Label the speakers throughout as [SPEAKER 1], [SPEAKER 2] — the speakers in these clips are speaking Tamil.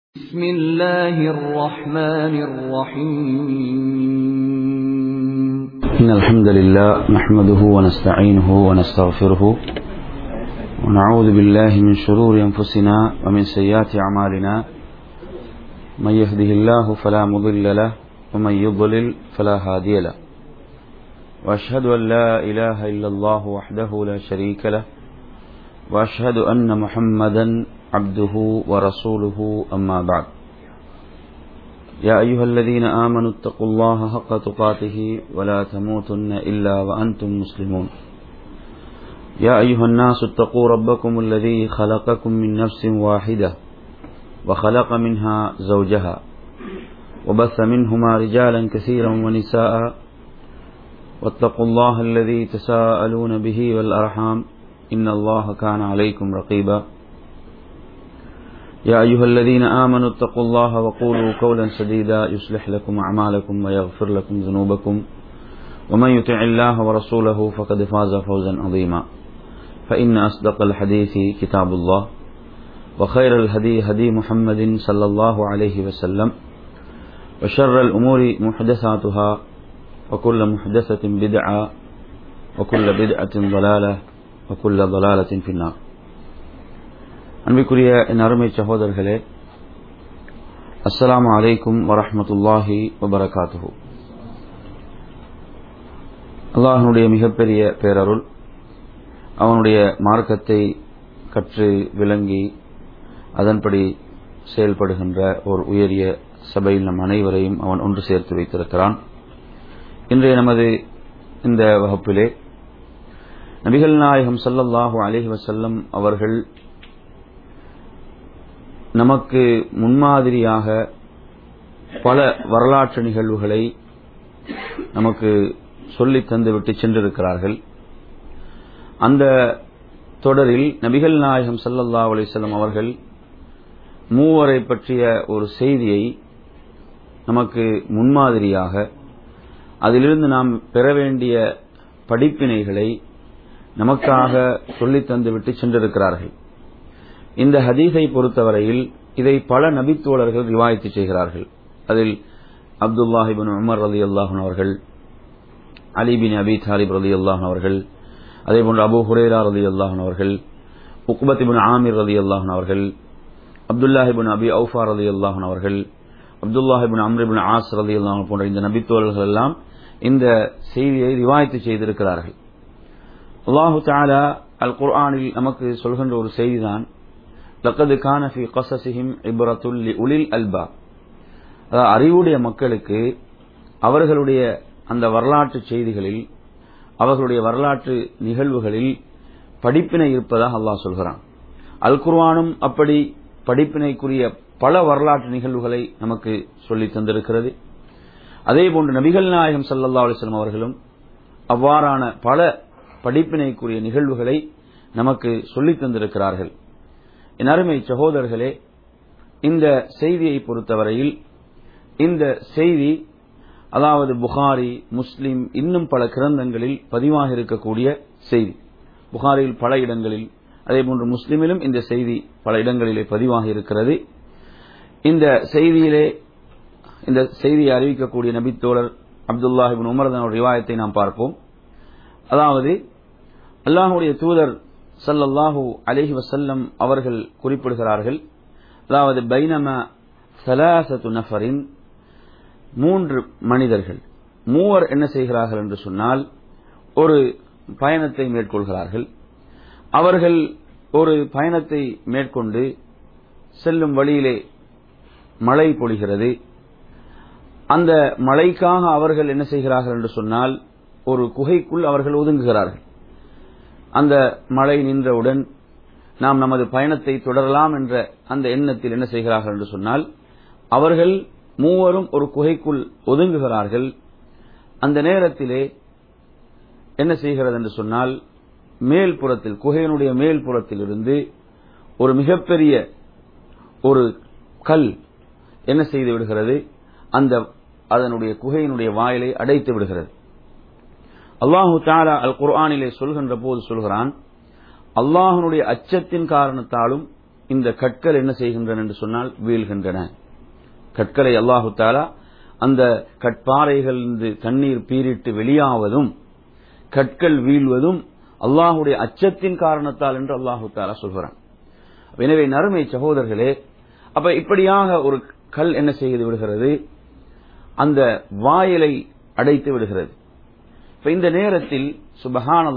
[SPEAKER 1] بسم الله الرحمن الرحيم
[SPEAKER 2] إن الحمد لله نحمده ونستعينه ونستغفره ونعوذ بالله من شرور أنفسنا ومن سيئات أعمالنا من يهده الله فلا مضل له ومن يضلل فلا هادي له وأشهد أن لا إله إلا الله وحده لا شريك له وأشهد أن محمدا عبده ورسوله أما بعد يا أيها الذين آمنوا اتقوا الله حق تقاته ولا تموتن إلا وأنتم مسلمون يا أيها الناس اتقوا ربكم الذي خلقكم من نفس واحدة وخلق منها زوجها وبث منهما رجالا كثيرا ونساء واتقوا الله الذي تساءلون به والأرحام إن الله كان عليكم رقيبا يا أيها الذين آمنوا اتقوا الله وقولوا قولا سديدا يصلح لكم أعمالكم ويغفر لكم ذنوبكم ومن يطع الله ورسوله فقد فاز فوزا عظيما فإن أصدق الحديث كتاب الله وخير الهدي هدي محمد صلى الله عليه وسلم وشر الأمور محدثاتها وكل محدثة بدعة وكل بدعة ضلالة وكل ضلالة في النار அன்பிற்குரிய என் அருமை சகோதரர்களே அஸ்ஸலாமு அலைக்கும் வரஹமத்துல்லாஹி வபரகாத்துஹு அல்லாஹனுடைய மிகப்பெரிய பேரருள் அவனுடைய மார்க்கத்தை கற்று விளங்கி அதன்படி செயல்படுகின்ற ஒரு உயரிய சபையில் நம் அனைவரையும் அவன் ஒன்று சேர்த்து வைத்திருக்கிறான் இன்றைய நமது இந்த வகுப்பிலே நபிகள் நாயகம் சல்லல்லாஹு அலிஹி வசல்லம் அவர்கள் நமக்கு முன்மாதிரியாக பல வரலாற்று நிகழ்வுகளை நமக்கு சொல்லி தந்துவிட்டு சென்றிருக்கிறார்கள் அந்த தொடரில் நபிகள் நாயகம் சல்லல்லா அலிசல்லம் அவர்கள் மூவரை பற்றிய ஒரு செய்தியை நமக்கு முன்மாதிரியாக அதிலிருந்து நாம் பெற வேண்டிய படிப்பினைகளை நமக்காக சொல்லித் தந்துவிட்டு சென்றிருக்கிறார்கள் இந்த ஹதீஸை பொறுத்தவரையில் இதை பல நபித்தோழர்கள் ரிவாயத்து செய்கிறார்கள் அதில் அப்துல்லாஹிபின் உமர் ரதி அல்லாஹன் அவர்கள் அலிபின் அபி தாலிப் ரதி அல்லாஹன் அவர்கள் அதே போன்று அபு ஹுரேரா ரதி அல்லாஹன் அவர்கள் உக்பத்திபின் ஆமிர் ரதி அல்லாஹன் அவர்கள் அப்துல்லாஹிபின் அபி அவுஃபா ரதி அல்லாஹன் அவர்கள் அப்துல்லாஹிபின் அம்ரிபின் ஆஸ் ரதி அல்லாஹன் போன்ற இந்த நபித்தோழர்கள் எல்லாம் இந்த செய்தியை ரிவாயத்து செய்திருக்கிறார்கள் அல்லாஹு தாலா அல் குர்ஆனில் நமக்கு சொல்கின்ற ஒரு செய்திதான் லக்கது கானஃபி கசசிஹிம் இப்ரத்துல் உலில் அல்பா அதாவது அறிவுடைய மக்களுக்கு அவர்களுடைய அந்த வரலாற்று செய்திகளில் அவர்களுடைய வரலாற்று நிகழ்வுகளில் படிப்பினை இருப்பதாக அல்லாஹ் சொல்கிறான் அல் குர்வானும் அப்படி படிப்பினைக்குரிய பல வரலாற்று நிகழ்வுகளை நமக்கு சொல்லி தந்திருக்கிறது அதே போன்று நபிகள் நாயகம் சல்லா அலிஸ்லாம் அவர்களும் அவ்வாறான பல படிப்பினைக்குரிய நிகழ்வுகளை நமக்கு சொல்லித் தந்திருக்கிறார்கள் என் அருமை சகோதரர்களே இந்த செய்தியை பொறுத்தவரையில் இந்த செய்தி அதாவது புகாரி முஸ்லிம் இன்னும் பல கிரந்தங்களில் பதிவாக இருக்கக்கூடிய செய்தி புகாரில் பல இடங்களில் அதே போன்று முஸ்லிமிலும் இந்த செய்தி பல இடங்களிலே பதிவாக இருக்கிறது இந்த செய்தியிலே இந்த செய்தியை அறிவிக்கக்கூடிய நபித்தோழர் அப்துல்லாஹிபின் உமர்தன் ரிவாயத்தை நாம் பார்ப்போம் அதாவது அல்லாஹுடைய தூதர் சல்லல்லாஹூ அலிஹி வசல்லம் அவர்கள் குறிப்பிடுகிறார்கள் அதாவது பைனம சலாசத்து நஃபரின் மூன்று மனிதர்கள் மூவர் என்ன செய்கிறார்கள் என்று சொன்னால் ஒரு பயணத்தை மேற்கொள்கிறார்கள் அவர்கள் ஒரு பயணத்தை மேற்கொண்டு செல்லும் வழியிலே மழை பொழிகிறது அந்த மழைக்காக அவர்கள் என்ன செய்கிறார்கள் என்று சொன்னால் ஒரு குகைக்குள் அவர்கள் ஒதுங்குகிறார்கள் அந்த மழை நின்றவுடன் நாம் நமது பயணத்தை தொடரலாம் என்ற அந்த எண்ணத்தில் என்ன செய்கிறார்கள் என்று சொன்னால் அவர்கள் மூவரும் ஒரு குகைக்குள் ஒதுங்குகிறார்கள் அந்த நேரத்திலே என்ன செய்கிறது என்று சொன்னால் மேல் புறத்தில் குகையினுடைய மேல் புறத்தில் இருந்து ஒரு மிகப்பெரிய ஒரு கல் என்ன செய்து விடுகிறது அந்த அதனுடைய குகையினுடைய வாயிலை அடைத்து விடுகிறது அல்லாஹு தாலா அல் குர்ஆனிலே சொல்கின்ற போது சொல்கிறான் அல்லாஹனுடைய அச்சத்தின் காரணத்தாலும் இந்த கற்கள் என்ன செய்கின்றன என்று சொன்னால் வீழ்கின்றன கற்களை அல்லாஹு தாலா அந்த கற்பாறைகளிலிருந்து தண்ணீர் பீரிட்டு வெளியாவதும் கற்கள் வீழ்வதும் அல்லாஹுடைய அச்சத்தின் காரணத்தால் என்று அல்லாஹு தாலா சொல்கிறான் எனவே நறுமை சகோதரர்களே அப்ப இப்படியாக ஒரு கல் என்ன செய்து விடுகிறது அந்த வாயிலை அடைத்து விடுகிறது இப்ப இந்த நேரத்தில் சுபஹான்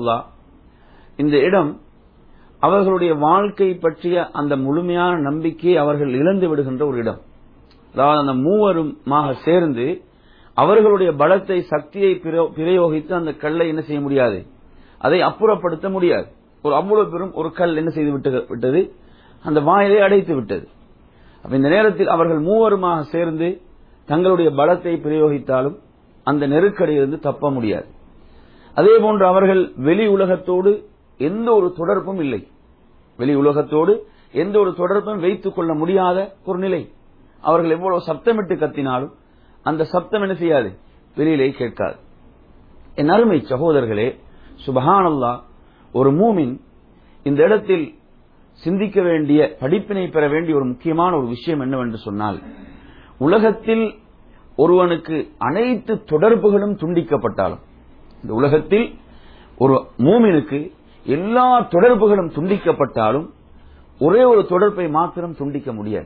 [SPEAKER 2] இந்த இடம் அவர்களுடைய வாழ்க்கை பற்றிய அந்த முழுமையான நம்பிக்கையை அவர்கள் இழந்து விடுகின்ற ஒரு இடம் அதாவது அந்த மூவருமாக சேர்ந்து அவர்களுடைய பலத்தை சக்தியை பிரயோகித்து அந்த கல்லை என்ன செய்ய முடியாது அதை அப்புறப்படுத்த முடியாது ஒரு அவ்வளவு பெரும் ஒரு கல் என்ன செய்து விட்டது அந்த வாயிலை அடைத்து விட்டது அப்ப இந்த நேரத்தில் அவர்கள் மூவருமாக சேர்ந்து தங்களுடைய பலத்தை பிரயோகித்தாலும் அந்த நெருக்கடியிலிருந்து தப்ப முடியாது அதே போன்று அவர்கள் வெளி உலகத்தோடு எந்த ஒரு தொடர்பும் இல்லை வெளி உலகத்தோடு எந்த ஒரு தொடர்பும் வைத்துக் கொள்ள முடியாத ஒரு நிலை அவர்கள் எவ்வளவு சப்தமிட்டு கத்தினாலும் அந்த சப்தம் என்ன செய்யாது வெளியிலே கேட்காது என் அருமை சகோதரர்களே சுபஹானல்லா ஒரு மூமின் இந்த இடத்தில் சிந்திக்க வேண்டிய படிப்பினை பெற வேண்டிய ஒரு முக்கியமான ஒரு விஷயம் என்னவென்று சொன்னால் உலகத்தில் ஒருவனுக்கு அனைத்து தொடர்புகளும் துண்டிக்கப்பட்டாலும் இந்த உலகத்தில் ஒரு மூமினுக்கு எல்லா தொடர்புகளும் துண்டிக்கப்பட்டாலும் ஒரே ஒரு தொடர்பை மாத்திரம் துண்டிக்க முடியாது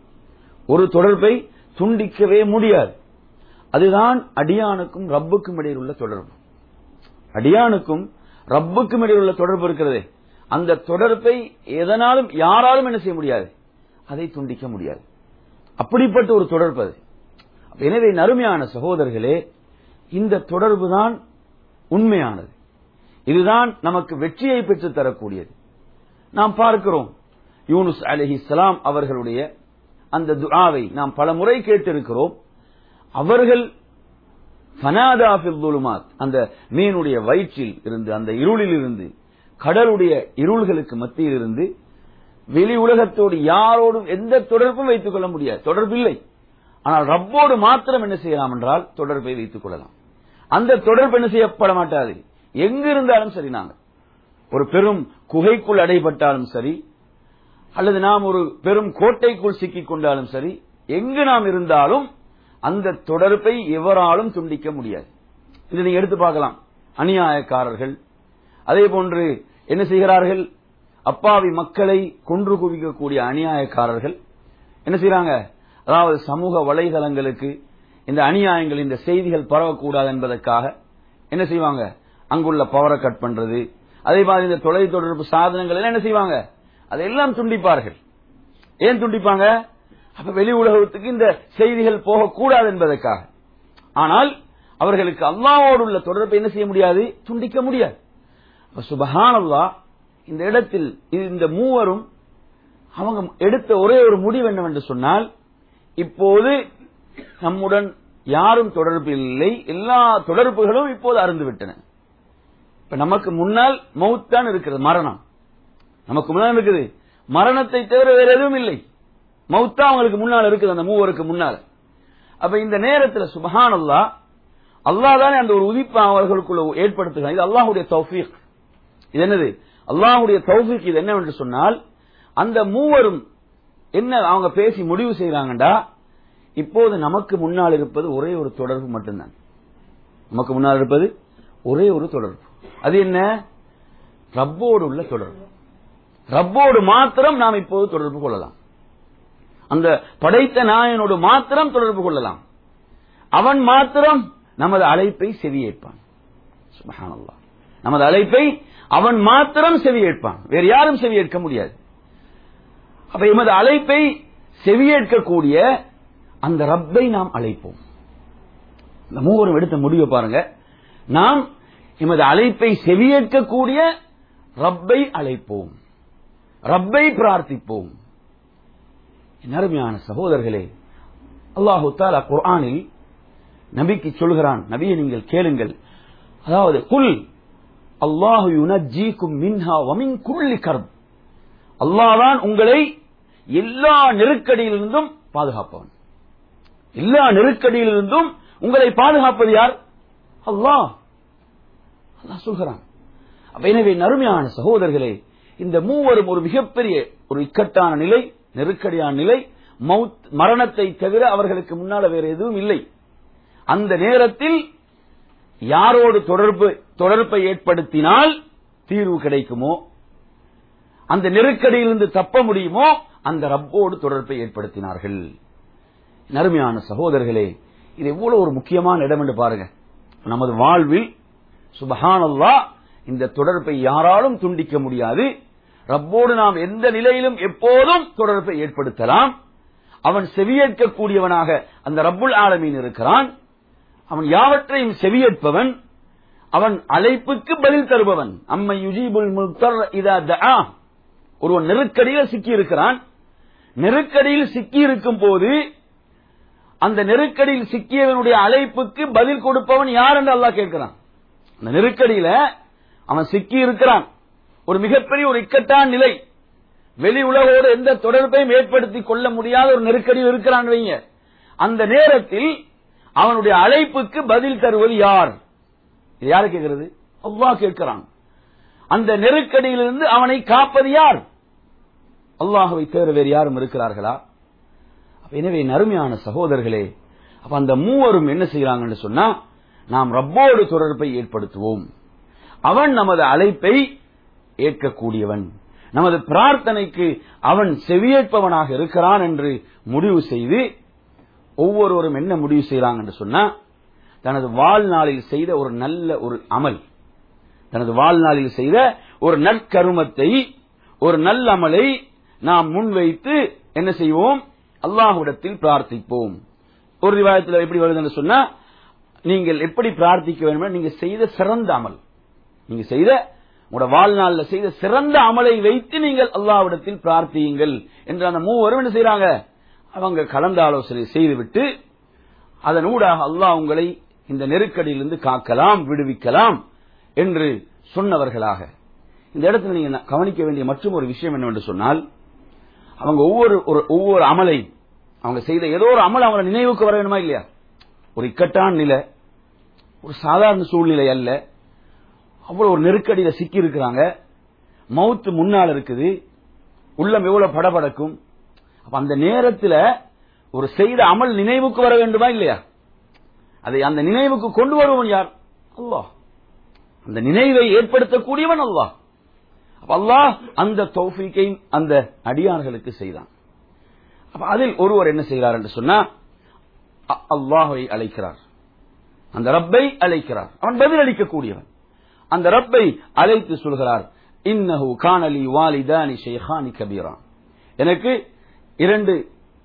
[SPEAKER 2] ஒரு தொடர்பை துண்டிக்கவே முடியாது அதுதான் அடியானுக்கும் ரப்புக்கும் இடையில் உள்ள தொடர்பு அடியானுக்கும் ரப்புக்கும் இடையில் உள்ள தொடர்பு இருக்கிறதே அந்த தொடர்பை எதனாலும் யாராலும் என்ன செய்ய முடியாது அதை துண்டிக்க முடியாது அப்படிப்பட்ட ஒரு தொடர்பு அது எனவே நறுமையான சகோதரர்களே இந்த தொடர்பு தான் உண்மையானது இதுதான் நமக்கு வெற்றியை பெற்றுத் தரக்கூடியது நாம் பார்க்கிறோம் யூனுஸ் அலஹி சலாம் அவர்களுடைய அந்த துஆவை நாம் பல முறை கேட்டிருக்கிறோம் அவர்கள் ஃபனாதாஃபில் அந்த மீனுடைய வயிற்றில் இருந்து அந்த இருளில் இருந்து கடலுடைய இருள்களுக்கு மத்தியில் இருந்து வெளி உலகத்தோடு யாரோடும் எந்த தொடர்பும் வைத்துக் கொள்ள முடியாது தொடர்பு இல்லை ஆனால் ரப்போடு மாத்திரம் என்ன செய்யலாம் என்றால் தொடர்பை வைத்துக் கொள்ளலாம் அந்த தொடர்பு என்ன செய்யப்பட மாட்டாது எங்கு இருந்தாலும் சரி நாங்கள் ஒரு பெரும் குகைக்குள் அடைபட்டாலும் சரி அல்லது நாம் ஒரு பெரும் கோட்டைக்குள் சிக்கிக் கொண்டாலும் சரி எங்கு நாம் இருந்தாலும் அந்த தொடர்பை எவராலும் துண்டிக்க முடியாது இதை நீங்க எடுத்து பார்க்கலாம் அநியாயக்காரர்கள் அதே போன்று என்ன செய்கிறார்கள் அப்பாவி மக்களை கொன்று குவிக்கக்கூடிய அநியாயக்காரர்கள் என்ன செய்யறாங்க அதாவது சமூக வலைதளங்களுக்கு இந்த அநியாயங்கள் இந்த செய்திகள் பரவக்கூடாது என்பதற்காக என்ன செய்வாங்க அங்குள்ள பவரை கட் பண்றது அதே மாதிரி இந்த தொலை தொடர்பு சாதனங்கள் எல்லாம் என்ன செய்வாங்க அதையெல்லாம் துண்டிப்பார்கள் ஏன் துண்டிப்பாங்க அப்ப வெளி உலகத்துக்கு இந்த செய்திகள் போகக்கூடாது என்பதற்காக ஆனால் அவர்களுக்கு அல்லாவோடு உள்ள தொடர்பை என்ன செய்ய முடியாது துண்டிக்க முடியாது சுபஹானல்லா இந்த இடத்தில் இந்த மூவரும் அவங்க எடுத்த ஒரே ஒரு முடிவு என்னவென்று சொன்னால் இப்போது நம்முடன் யாரும் தொடர்பில் இல்லை எல்லா தொடர்புகளும் இப்போது அருந்து விட்டன இப்ப நமக்கு முன்னால் மவுத் தான் இருக்கிறது மரணம் நமக்கு முன்னால் இருக்குது மரணத்தை தவிர வேற எதுவும் இல்லை மவுத்தா அவங்களுக்கு முன்னால் இருக்குது அந்த மூவருக்கு முன்னால் அப்ப இந்த நேரத்தில் சுபஹான் அல்லா அல்லாஹ் தானே அந்த ஒரு உதிப்பை அவர்களுக்குள்ள ஏற்படுத்துகிறான் இது அல்லாஹுடைய தௌஃபீக் இது என்னது அல்லாஹுடைய தௌஃபீக் இது என்னவென்று சொன்னால் அந்த மூவரும் என்ன அவங்க பேசி முடிவு செய்யறாங்கடா இப்போது நமக்கு முன்னால் இருப்பது ஒரே ஒரு தொடர்பு மட்டும்தான் நமக்கு முன்னால் இருப்பது ஒரே ஒரு தொடர்பு அது என்ன ரப்போடு உள்ள தொடர்பு ரப்போடு மாத்திரம் நாம் இப்போது தொடர்பு கொள்ளலாம் அந்த படைத்த நாயனோடு மாத்திரம் தொடர்பு கொள்ளலாம் அவன் மாத்திரம் நமது அழைப்பை செவியேற்பான் சுபஹானல்லாஹ் நமது அழைப்பை அவன் மாத்திரம் செவியேற்பான் வேறு யாரும் செவியேற்க முடியாது அப்ப எமது அழைப்பை செவியேற்கக்கூடிய அந்த ரப்பை நாம் அழைப்போம் இந்த மூவரும் எடுத்த முடிவை பாருங்க நாம் எமது அழைப்பை செவியேற்கக்கூடிய ரப்பை அழைப்போம் ரப்பை பிரார்த்திப்போம் என் அருமையான சகோதரர்களே அல்லாஹு தாலா குர்ஆனில் நபிக்கு சொல்கிறான் நபியை நீங்கள் கேளுங்கள் அதாவது குல் அல்லாஹு யுனஜீக்கும் மின்ஹா வமின் குள்ளி கர்ப் அல்லாஹ்தான் உங்களை எல்லா நெருக்கடியிலிருந்தும் பாதுகாப்பவன் எல்லா நெருக்கடியிலிருந்தும் உங்களை பாதுகாப்பது யார் அல்லாஹ் அல்லாஹ் சொல்கிறான் அப்ப எனவே நறுமையான சகோதரர்களே இந்த மூவரும் ஒரு மிகப்பெரிய ஒரு இக்கட்டான நிலை நெருக்கடியான நிலை மவுத் மரணத்தை தவிர அவர்களுக்கு முன்னால வேற எதுவும் இல்லை அந்த நேரத்தில் யாரோடு தொடர்பு தொடர்பை ஏற்படுத்தினால் தீர்வு கிடைக்குமோ அந்த நெருக்கடியிலிருந்து தப்ப முடியுமோ அந்த ரப்போடு தொடர்பை ஏற்படுத்தினார்கள் நறுமையான சகோதரர்களே இது எவ்வளவு ஒரு முக்கியமான இடம் என்று பாருங்க நமது வாழ்வில் சுபஹானல்லா இந்த தொடர்பை யாராலும் துண்டிக்க முடியாது ரப்போடு நாம் எந்த நிலையிலும் எப்போதும் தொடர்பை ஏற்படுத்தலாம் அவன் செவியேற்கக்கூடியவனாக அந்த ரப்புல் ஆலமீன் இருக்கிறான் அவன் யாவற்றையும் செவியேற்பவன் அவன் அழைப்புக்கு பதில் தருபவன் அம்மை யுஜீபுல் முல்தர் இதா தஆ ஒருவன் நெருக்கடியில் சிக்கி இருக்கிறான் நெருக்கடியில் சிக்கி இருக்கும் போது அந்த நெருக்கடியில் சிக்கியவனுடைய அழைப்புக்கு பதில் கொடுப்பவன் யார் என்று அல்லாஹ் கேட்கிறான் அந்த நெருக்கடியில அவன் சிக்கி இருக்கிறான் ஒரு மிகப்பெரிய ஒரு இக்கட்டான நிலை வெளி உலகோடு எந்த தொடர்பையும் ஏற்படுத்தி கொள்ள முடியாத ஒரு நெருக்கடியில் இருக்கிறான் வைங்க அந்த நேரத்தில் அவனுடைய அழைப்புக்கு பதில் தருவது யார் இது யாரு கேட்கிறது அல்லாஹ் கேட்கிறான் அந்த நெருக்கடியிலிருந்து அவனை காப்பது யார் அல்லாஹுவை தவிர வேறு யாரும் இருக்கிறார்களா அப்ப எனவே நறுமையான சகோதரர்களே அப்ப அந்த மூவரும் என்ன செய்யறாங்கன்னு சொன்னா நாம் ரப்போடு தொடர்பை ஏற்படுத்துவோம் அவன் நமது அழைப்பை ஏற்கக்கூடியவன் நமது பிரார்த்தனைக்கு அவன் செவியேற்பவனாக இருக்கிறான் என்று முடிவு செய்து ஒவ்வொருவரும் என்ன முடிவு செய்யறாங்க என்று சொன்னா தனது வாழ்நாளில் செய்த ஒரு நல்ல ஒரு அமல் தனது வாழ்நாளில் செய்த ஒரு நற்கருமத்தை ஒரு நல்ல அமலை நாம் முன்வைத்து என்ன செய்வோம் அல்லாஹ்விடத்தில் பிரார்த்திப்போம் ஒரு ரிவாயத்தில் எப்படி வருதுன்னு சொன்னா நீங்கள் எப்படி பிரார்த்திக்க வேண்டும் நீங்க செய்த சிறந்த அமல் நீங்க செய்த உங்களோட வாழ்நாளில் செய்த சிறந்த அமலை வைத்து நீங்கள் அல்லாஹ்விடத்தில் பிரார்த்தியுங்கள் என்று அந்த மூவரும் என்ன செய்யறாங்க அவங்க கலந்த ஆலோசனை செய்துவிட்டு அதன் ஊடாக அல்லாஹ் உங்களை இந்த நெருக்கடியிலிருந்து காக்கலாம் விடுவிக்கலாம் என்று சொன்னவர்களாக இந்த இடத்துல நீங்க கவனிக்க வேண்டிய மற்றும் ஒரு விஷயம் என்னவென்று சொன்னால் அவங்க ஒவ்வொரு ஒரு- ஒவ்வொரு அமலை அவங்க செய்த ஏதோ ஒரு அமல் அவங்க நினைவுக்கு வர வேணுமா இல்லையா ஒரு இக்கட்டான நிலை ஒரு சாதாரண சூழ்நிலை அல்ல அவ்வளவு ஒரு நெருக்கடியில சிக்கி இருக்கிறாங்க மவுத்து முன்னால் இருக்குது உள்ளம் எவ்வளவு படபடக்கும் அப்ப அந்த நேரத்தில் ஒரு செய்த அமல் நினைவுக்கு வர வேண்டுமா இல்லையா அதை அந்த நினைவுக்கு கொண்டு வருவன் யார் அல்லாஹ் அந்த நினைவை ஏற்படுத்தக்கூடியவன் அல்லாஹ் அப்ப அல்லாஹ் அந்த தௌஃபீக்கையும் அந்த அடியார்களுக்கு செய்தான் அப்ப அதில் ஒருவர் என்ன செய்கிறார் என்று சொன்னா அ- அல்லாஹை அழைக்கிறார் அந்த ரப்பை அழைக்கிறார் அவன் பதில் அளிக்கக்கூடியவன் அந்த ரப்பை அழைத்து சொல்கிறார் இன்னஹு கானலி வாலிதானி ஷேഖானி கபீரா எனக்கு இரண்டு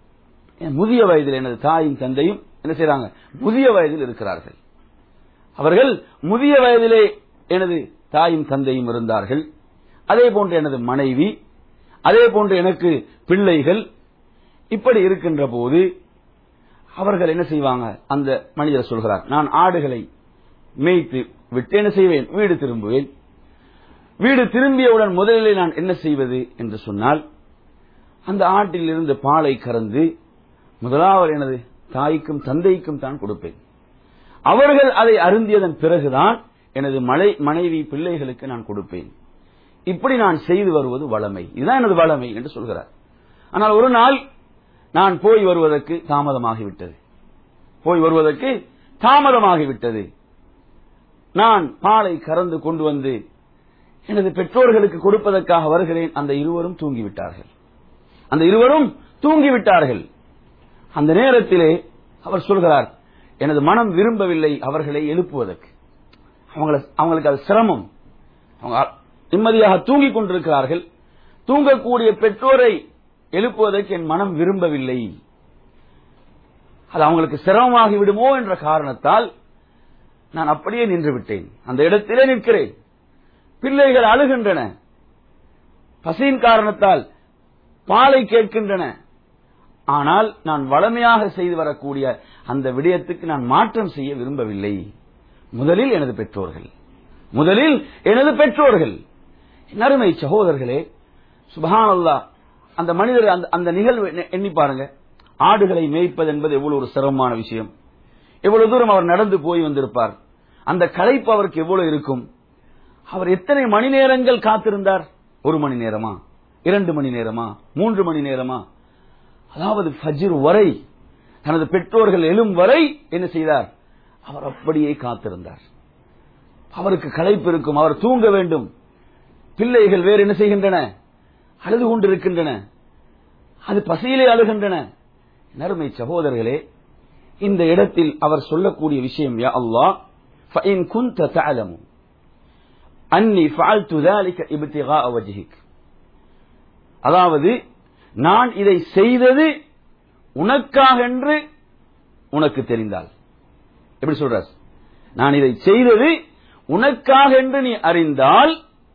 [SPEAKER 2] முதிய வயதில் எனது தாயும் தந்தையும் என்ன செய்றாங்க முதிய வயதில் இருக்கிறார்கள் அவர்கள் முதிய வயதிலே எனது தாயும் தந்தையும் இருந்தார்கள் அதே போன்று எனது மனைவி அதே போன்று எனக்கு பிள்ளைகள் இப்படி இருக்கின்ற போது அவர்கள் என்ன செய்வாங்க அந்த மனிதர் சொல்கிறார் நான் ஆடுகளை மேய்த்து விட்டு என்ன செய்வேன் வீடு திரும்புவேன் வீடு திரும்பியவுடன் முதலில் நான் என்ன செய்வது என்று சொன்னால் அந்த ஆட்டில் இருந்து பாலை கறந்து முதலாவது எனது தாய்க்கும் தந்தைக்கும் தான் கொடுப்பேன் அவர்கள் அதை அருந்தியதன் பிறகுதான் எனது மலை மனைவி பிள்ளைகளுக்கு நான் கொடுப்பேன் இப்படி நான் செய்து வருவது வளமை இதுதான் எனது வளமை என்று சொல்கிறார் ஆனால் ஒரு நாள் நான் போய் வருவதற்கு தாமதமாகிவிட்டது போய் வருவதற்கு தாமதமாகிவிட்டது நான் பாலை கறந்து கொண்டு வந்து எனது பெற்றோர்களுக்கு கொடுப்பதற்காக வருகிறேன் அந்த இருவரும் தூங்கிவிட்டார்கள் அந்த இருவரும் தூங்கிவிட்டார்கள் அந்த நேரத்திலே அவர் சொல்கிறார் எனது மனம் விரும்பவில்லை அவர்களை எழுப்புவதற்கு அவங்கள அவங்களுக்கு அது சிரமம் அவங்க நிம்மதியாக தூங்கிக் கொண்டிருக்கிறார்கள் தூங்கக்கூடிய பெற்றோரை எழுப்புவதற்கு என் மனம் விரும்பவில்லை அது அவங்களுக்கு சிரமமாகி விடுமோ என்ற காரணத்தால் நான் அப்படியே நின்று விட்டேன் அந்த இடத்திலே நிற்கிறேன் பிள்ளைகள் அழுகின்றன பசியின் காரணத்தால் பாலை கேட்கின்றன ஆனால் நான் வளமையாக செய்து வரக்கூடிய அந்த விடயத்துக்கு நான் மாற்றம் செய்ய விரும்பவில்லை முதலில் எனது பெற்றோர்கள் முதலில் எனது பெற்றோர்கள் நறுமை சகோதரர்களே சுபஹான் அல்லாஹ் அந்த மனிதர் அந்த அந்த நிகழ்வு எண்ணி- எண்ணி பாருங்க ஆடுகளை மேய்ப்பது என்பது எவ்வளவு ஒரு சிரமமான விஷயம் எவ்வளவு தூரம் அவர் நடந்து போய் வந்திருப்பார் அந்த களைப்பு அவருக்கு எவ்வளவு இருக்கும் அவர் எத்தனை மணி நேரங்கள் காத்திருந்தார் ஒரு மணி நேரமா இரண்டு மணி நேரமா மூன்று மணி நேரமா அதாவது ஃபஜ்ர் வரை தனது பெற்றோர்கள் எழும் வரை என்ன செய்தார் அவர் அப்படியே காத்திருந்தார் அவருக்கு களைப்பு இருக்கும் அவர் தூங்க வேண்டும் பிள்ளைகள் வேறு என்ன செய்கின்றன அழுது கொண்டிருக்கின்றன அது பசியிலே அழுகின்றன நறுமை சகோதரர்களே இந்த இடத்தில் அவர் சொல்லக்கூடிய விஷயம் யா அல்லாஹ் فإن كنت تعلم أني فعلت ذلك ابتغاء وجهك அதாவது நான் இதை செய்தது உனக்காக என்று உனக்கு தெரிந்தால் எப்படி சொல்றார் நான் இதை செய்தது உனக்காக என்று நீ அறிந்தால்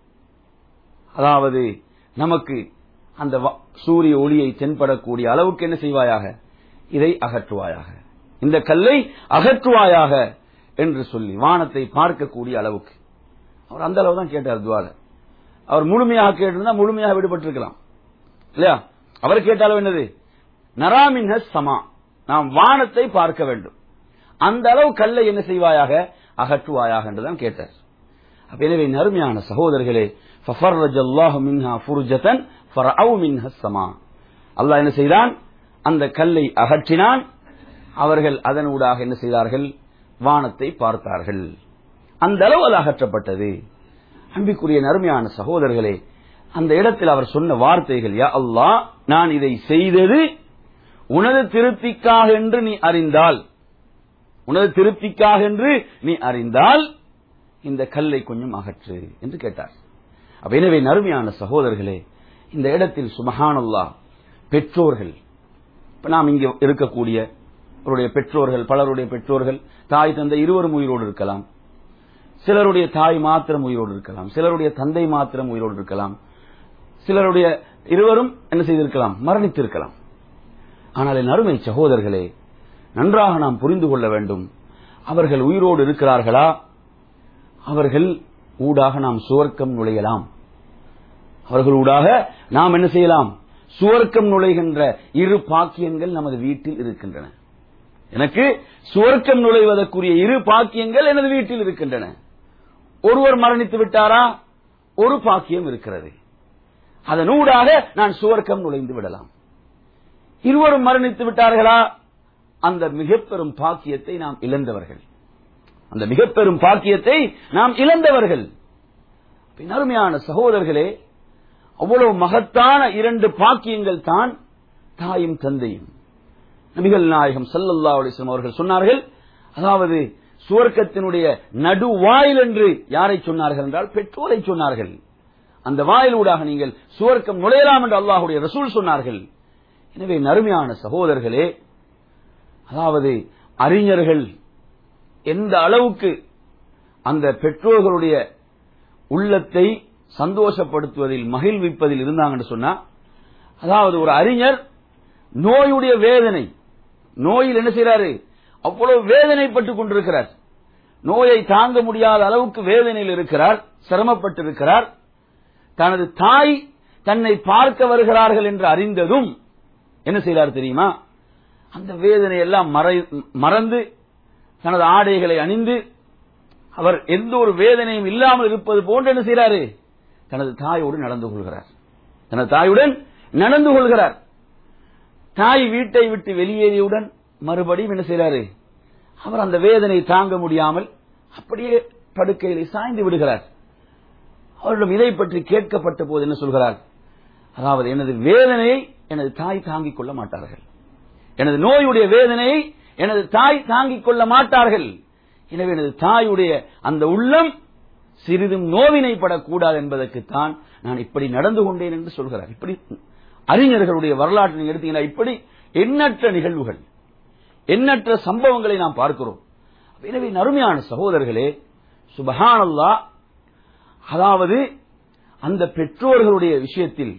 [SPEAKER 2] அதாவது நமக்கு அந்த வ- சூரிய ஒளியை தென்படக்கூடிய அளவுக்கு என்ன செய்வாயாக இதை அகற்றுவாயாக இந்த கல்லை அகற்றுவாயாக என்று சொல்லி வானத்தை பார்க்கக்கூடிய அளவுக்கு அவர் அந்த அளவு தான் கேட்டார் துவால அவர் முழுமையாக கேட்டிருந்தா முழுமையாக விடுபட்டிருக்கலாம் இல்லையா அவர் கேட்ட அளவு என்னது நராமின் சமா நாம் வானத்தை பார்க்க வேண்டும் அந்த அளவு கல்லை என்ன செய்வாயாக அகற்றுவாயாக என்றுதான் கேட்டார் அப்ப எனவே நறுமையான சகோதரர்களே فَفَرَّجَ اللَّهُ مِنْهَا فُرْجَةً فَرَأَوْا مِنْهَا السَّمَاءَ அல்லாஹ் என்ன செய்தான் அந்த கல்லை அகற்றினான் அவர்கள் அதனூடாக என்ன செய்தார்கள் வானத்தை பார்த்தார்கள் அந்த அளவு அது அகற்றப்பட்டது அன்பிற்குரிய நறுமையான சகோதரர்களே அந்த இடத்தில் அவர் சொன்ன வார்த்தைகள் யா அல்லாஹ் நான் இதை செய்தது உனது திருப்திக்காக என்று நீ அறிந்தால் உனது திருப்திக்காக என்று நீ அறிந்தால் இந்த கல்லை கொஞ்சம் அகற்று என்று கேட்டார் அப்ப எனவே நறுமையான சகோதரர்களே இந்த இடத்தில் சுபஹானல்லாஹ் பெற்றோர்கள் இப்ப நாம் இங்கே இருக்கக்கூடிய அவருடைய பெற்றோர்கள் பலருடைய பெற்றோர்கள் தாய் தந்தை இருவரும் உயிரோடு இருக்கலாம் சிலருடைய தாய் மாத்திரம் உயிரோடு இருக்கலாம் சிலருடைய தந்தை மாத்திரம் உயிரோடு இருக்கலாம் சிலருடைய இருவரும் என்ன செய்திருக்கலாம் மரணித்திருக்கலாம் ஆனால் என் அருமை சகோதரர்களே நன்றாக நாம் புரிந்து கொள்ள வேண்டும் அவர்கள் உயிரோடு இருக்கிறார்களா அவர்கள் ஊடாக நாம் சுவர்க்கம் நுழையலாம் அவர்கள் ஊடாக நாம் என்ன செய்யலாம் சுவர்க்கம் நுழைகின்ற இரு பாக்கியங்கள் நமது வீட்டில் இருக்கின்றன எனக்கு சுவர்க்கம் நுழைவதற்குரிய இரு பாக்கியங்கள் எனது வீட்டில் இருக்கின்றன ஒருவர் மரணித்து விட்டாரா ஒரு பாக்கியம் இருக்கிறது அதனூடாக நான் சுவர்க்கம் நுழைந்து விடலாம் இருவரும் மரணித்து விட்டார்களா அந்த மிக பெரும் பாக்கியத்தை நாம் இழந்தவர்கள் அந்த மிக பெரும் பாக்கியத்தை நாம் இழந்தவர்கள் பின் அருமையான சகோதரர்களே அவ்வளவு மகத்தான இரண்டு பாக்கியங்கள் தான் தாயும் தந்தையும் நபிகள் நாயகம் சல்லல்லா அலிஸ்லாம் அவர்கள் சொன்னார்கள் அதாவது சுவர்க்கத்தினுடைய நடுவாயில் என்று யாரை சொன்னார்கள் என்றால் பெற்றோரை சொன்னார்கள் அந்த வாயிலூடாக நீங்கள் சுவர்க்கம் நுழையலாம் என்று அல்லாஹுடைய ரசூல் சொன்னார்கள் எனவே நறுமையான சகோதரர்களே அதாவது அறிஞர்கள் எந்த அளவுக்கு அந்த பெற்றோர்களுடைய உள்ளத்தை சந்தோஷப்படுத்துவதில் மகிழ்விப்பதில் இருந்தாங்கன்னு சொன்னா அதாவது ஒரு அறிஞர் நோயுடைய வேதனை நோயில் என்ன செய்யறாரு அவ்வளவு வேதனைப்பட்டுக் கொண்டிருக்கிறார் நோயை தாங்க முடியாத அளவுக்கு வேதனையில் இருக்கிறார் சிரமப்பட்டிருக்கிறார் தனது தாய் தன்னை பார்க்க வருகிறார்கள் என்று அறிந்ததும் என்ன செய்கிறார் தெரியுமா அந்த வேதனை எல்லாம் மறந்து தனது ஆடைகளை அணிந்து அவர் எந்த ஒரு வேதனையும் இல்லாமல் இருப்பது போன்று என்ன செய்கிறாரு தனது தாயோடு நடந்து கொள்கிறார் தனது தாயுடன் நடந்து கொள்கிறார் தாய் வீட்டை விட்டு வெளியேறியவுடன் மறுபடியும் என்ன செய்கிறாரு அவர் அந்த வேதனை தாங்க முடியாமல் அப்படியே படுக்கையிலே சாய்ந்து விடுகிறார் அவரிடம் இதை பற்றி கேட்கப்பட்ட போது என்ன சொல்கிறார் அதாவது எனது வேதனையை எனது தாய் தாங்கிக் கொள்ள மாட்டார்கள் எனது நோயுடைய வேதனையை எனது தாய் தாங்கிக் கொள்ள மாட்டார்கள் எனவே எனது தாயுடைய அந்த உள்ளம் சிறிதும் நோவினைப்படக்கூடாது என்பதற்குத்தான் நான் இப்படி நடந்து கொண்டேன் என்று சொல்கிறார் இப்படி அறிஞர்களுடைய வரலாற்றை நீங்க எடுத்தீங்கன்னா இப்படி எண்ணற்ற நிகழ்வுகள் எண்ணற்ற சம்பவங்களை நாம் பார்க்கிறோம் எனவே நறுமையான சகோதரர்களே சுபஹானல்லா அதாவது அந்த பெற்றோர்களுடைய விஷயத்தில்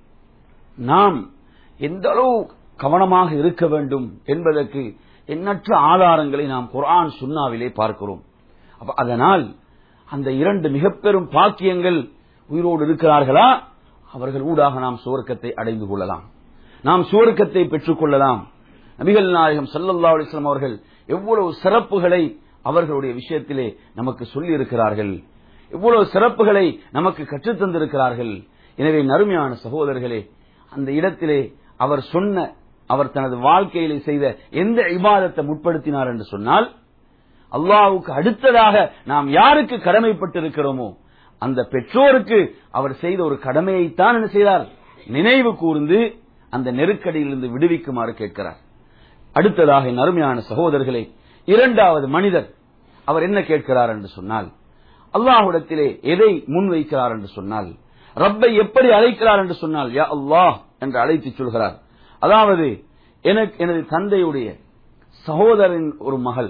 [SPEAKER 2] நாம் எந்த அளவு கவனமாக இருக்க வேண்டும் என்பதற்கு எண்ணற்ற ஆதாரங்களை நாம் குர்ஆன் சுன்னாவிலே பார்க்கிறோம் அப்ப அதனால் அந்த இரண்டு மிக பெரும் பாக்கியங்கள் உயிரோடு இருக்கிறார்களா அவர்கள் ஊடாக நாம் சுவர்க்கத்தை அடைந்து கொள்ளலாம் நாம் சுவர்க்கத்தை பெற்றுக் கொள்ளலாம் நபிகள் நாயகம் சல்லல்லா அலிஸ்லாம் அவர்கள் எவ்வளவு சிறப்புகளை அவர்களுடைய விஷயத்திலே நமக்கு சொல்லி இருக்கிறார்கள் எவ்வளவு சிறப்புகளை நமக்கு கற்றுத்தந்திருக்கிறார்கள் எனவே நறுமையான சகோதரர்களே அந்த இடத்திலே அவர் சொன்ன அவர் தனது வாழ்க்கையிலே செய்த எந்த இபாதத்தை முற்படுத்தினார் என்று சொன்னால் அல்லாஹ்வுக்கு அடுத்ததாக நாம் யாருக்கு கடமைப்பட்டிருக்கிறோமோ அந்த பெற்றோருக்கு அவர் செய்த ஒரு கடமையைத்தான் என்ன செய்தார் நினைவு கூர்ந்து அந்த நெருக்கடியிலிருந்து விடுவிக்குமாறு கேட்கிறார் அடுத்ததாக என் அருமையான சகோதரர்களே இரண்டாவது மனிதர் அவர் என்ன கேட்கிறார் என்று சொன்னால் அல்லாஹ்விடத்திலே எதை முன்வைக்கிறார் என்று சொன்னால் ரப்பை எப்படி அழைக்கிறார் என்று சொன்னால் யா அல்லாஹ் என்று அழைத்து சொல்கிறார் அதாவது எனக்கு எனது தந்தையுடைய சகோதரன் ஒரு மகள்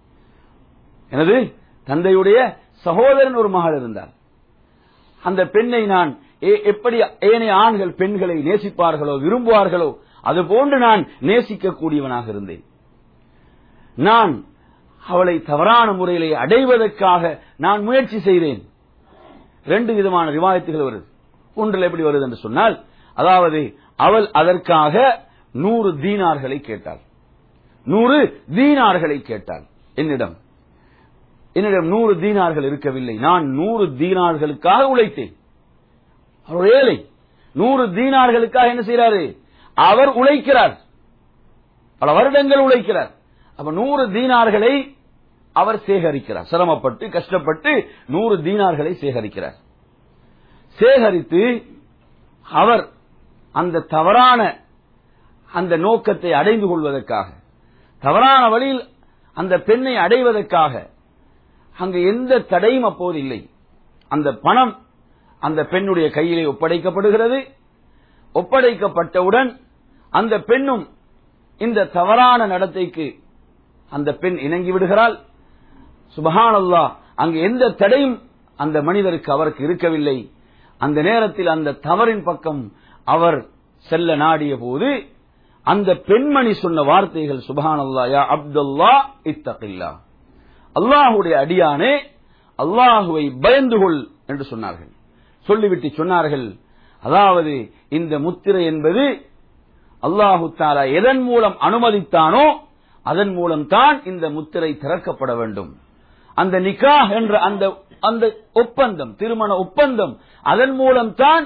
[SPEAKER 2] எனது தந்தையுடைய சகோதரன் ஒரு மகள் இருந்தார் அந்த பெண்ணை நான் எ- எப்படி ஏனைய ஆண்கள் பெண்களை நேசிப்பார்களோ விரும்புவார்களோ அது போன்று நான் நேசிக்கக்கூடியவனாக இருந்தேன் நான் அவளை தவறான முறையிலே அடைவதற்காக நான் முயற்சி செய்தேன் ரெண்டு விதமான ரிவாயத்துகள் வருது ஒன்றில் எப்படி வருது என்று சொன்னால் அதாவது அவள் அதற்காக நூறு தீனார்களை கேட்டாள் நூறு தீனார்களை கேட்டாள் என்னிடம் என்னிடம் நூறு தீனார்கள் இருக்கவில்லை நான் நூறு தீனார்களுக்காக உழைத்தேன் அவர் ஏழை நூறு தீனார்களுக்காக என்ன செய்யறாரு அவர் உழைக்கிறார் பல வருடங்கள் உழைக்கிறார் அப்ப நூறு தீனார்களை அவர் சேகரிக்கிறார் சிரமப்பட்டு கஷ்டப்பட்டு நூறு தீனார்களை சேகரிக்கிறார் சேகரித்து அவர் அந்த தவறான அந்த நோக்கத்தை அடைந்து கொள்வதற்காக தவறான வழியில் அந்த பெண்ணை அடைவதற்காக அங்கு எந்த தடையும் அப்போது இல்லை அந்த பணம் அந்த பெண்ணுடைய கையிலே ஒப்படைக்கப்படுகிறது ஒப்படைக்கப்பட்டவுடன் அந்த பெண்ணும் இந்த தவறான நடத்தைக்கு அந்த பெண் இணங்கி விடுகிறாள் சுபஹானல்லா அங்கு எந்த தடையும் அந்த மனிதருக்கு அவருக்கு இருக்கவில்லை அந்த நேரத்தில் அந்த தவறின் பக்கம் அவர் செல்ல நாடிய போது அந்த பெண்மணி சொன்ன வார்த்தைகள் சுபஹானல்லா யா அப்துல்லா இத்தகில்லா அல்லாஹுடைய அடியானே அல்லாஹுவை பயந்து கொள் என்று சொன்னார்கள் சொல்லிவிட்டு சொன்னார்கள் அதாவது இந்த முத்திரை என்பது அல்லாஹு தாலா எதன் மூலம் அனுமதித்தானோ அதன் மூலம் தான் இந்த முத்திரை திறக்கப்பட வேண்டும் அந்த நிக்காஹ் என்ற அந்த அந்த ஒப்பந்தம் திருமண ஒப்பந்தம் அதன் மூலம் தான்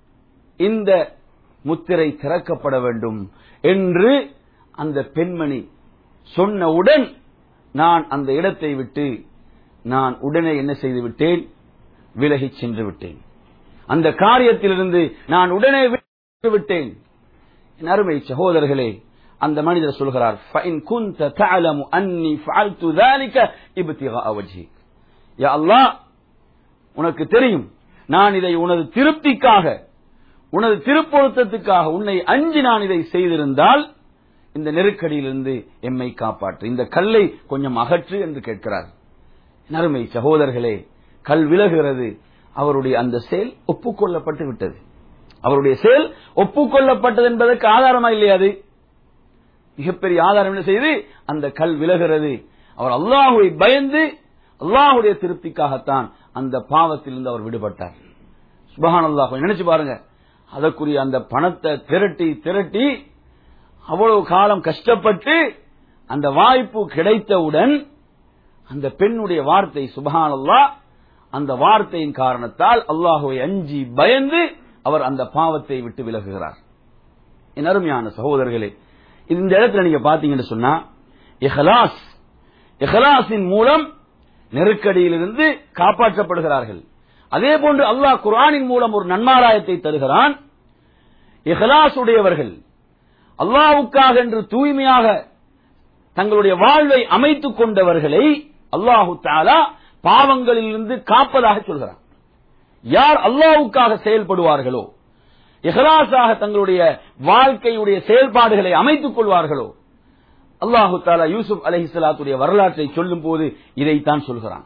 [SPEAKER 2] இந்த முத்திரை திறக்கப்பட வேண்டும் என்று அந்த பெண்மணி சொன்னவுடன் நான் அந்த இடத்தை விட்டு நான் உடனே என்ன செய்து விட்டேன் விலகிச் சென்று விட்டேன் அந்த காரியத்திலிருந்து நான் உடனே விட்டு விட்டேன் என் அருமை சகோதரர்களே அந்த மனிதர் சொல்கிறார் فَإِن كُنْتَ تَعْلَمُ أَنِّي فَعَلْتُ ذَلِكَ ابْتِغَاءَ وَجْهِكَ யா அல்லாஹ் உனக்கு தெரியும் நான் இதை உனது திருப்திக்காக உனது திருப்பொருத்தத்துக்காக உன்னை அஞ்சி நான் இதை செய்திருந்தால் இந்த நெருக்கடியிலிருந்து எம்மை காப்பாற்று இந்த கல்லை கொஞ்சம் அகற்று என்று கேட்கிறார் என் அருமை சகோதரர்களே கல் விலகுகிறது அவருடைய அந்த செயல் ஒப்புக்கொள்ளப்பட்டு விட்டது அவருடைய செயல் ஒப்புக்கொள்ளப்பட்டது என்பதற்கு ஆதாரமா இல்லையா அது மிகப்பெரிய ஆதாரம் என்ன செய்து அந்த கல் விலகிறது அவர் அல்லாஹுவை பயந்து அல்லாஹுடைய திருப்திக்காகத்தான் அந்த பாவத்திலிருந்து அவர் விடுபட்டார் சுபஹான் அல்லாஹ் நினைச்சு பாருங்க அதற்குரிய அந்த பணத்தை திரட்டி திரட்டி அவ்வளவு காலம் கஷ்டப்பட்டு அந்த வாய்ப்பு கிடைத்தவுடன் அந்த பெண்ணுடைய வார்த்தை சுபஹான் அல்லாஹ் அந்த வார்த்தையின் காரணத்தால் அல்லாஹுவை அஞ்சி பயந்து அவர் அந்த பாவத்தை விட்டு விலகுகிறார் என் அருமையான சகோதரர்களே இந்த இடத்துல நீங்க பாத்தீங்கன்னு சொன்னா இஹலாஸ் இஹலாஸின் மூலம் நெருக்கடியிலிருந்து காப்பாற்றப்படுகிறார்கள் அதே போன்று அல்லாஹ் குர்ஆனின் மூலம் ஒரு நன்மாராயத்தை தருகிறான் இஹலாஸ் உடையவர்கள் அல்லாஹ்வுக்காக என்று தூய்மையாக தங்களுடைய வாழ்வை அமைத்துக் கொண்டவர்களை அல்லாஹு தாலா பாவங்களிலிருந்து காப்பதாக சொல்கிறான் யார் அல்லாஹ்வுக்காக செயல்படுவார்களோ இஹ்லாஸாக தங்களுடைய வாழ்க்கையுடைய செயல்பாடுகளை அமைத்துக் கொள்வார்களோ அல்லாஹு தாலா யூசுப் அலைஹிஸ்லாத்துடைய வரலாற்றை சொல்லும் போது இதைத்தான் சொல்கிறான்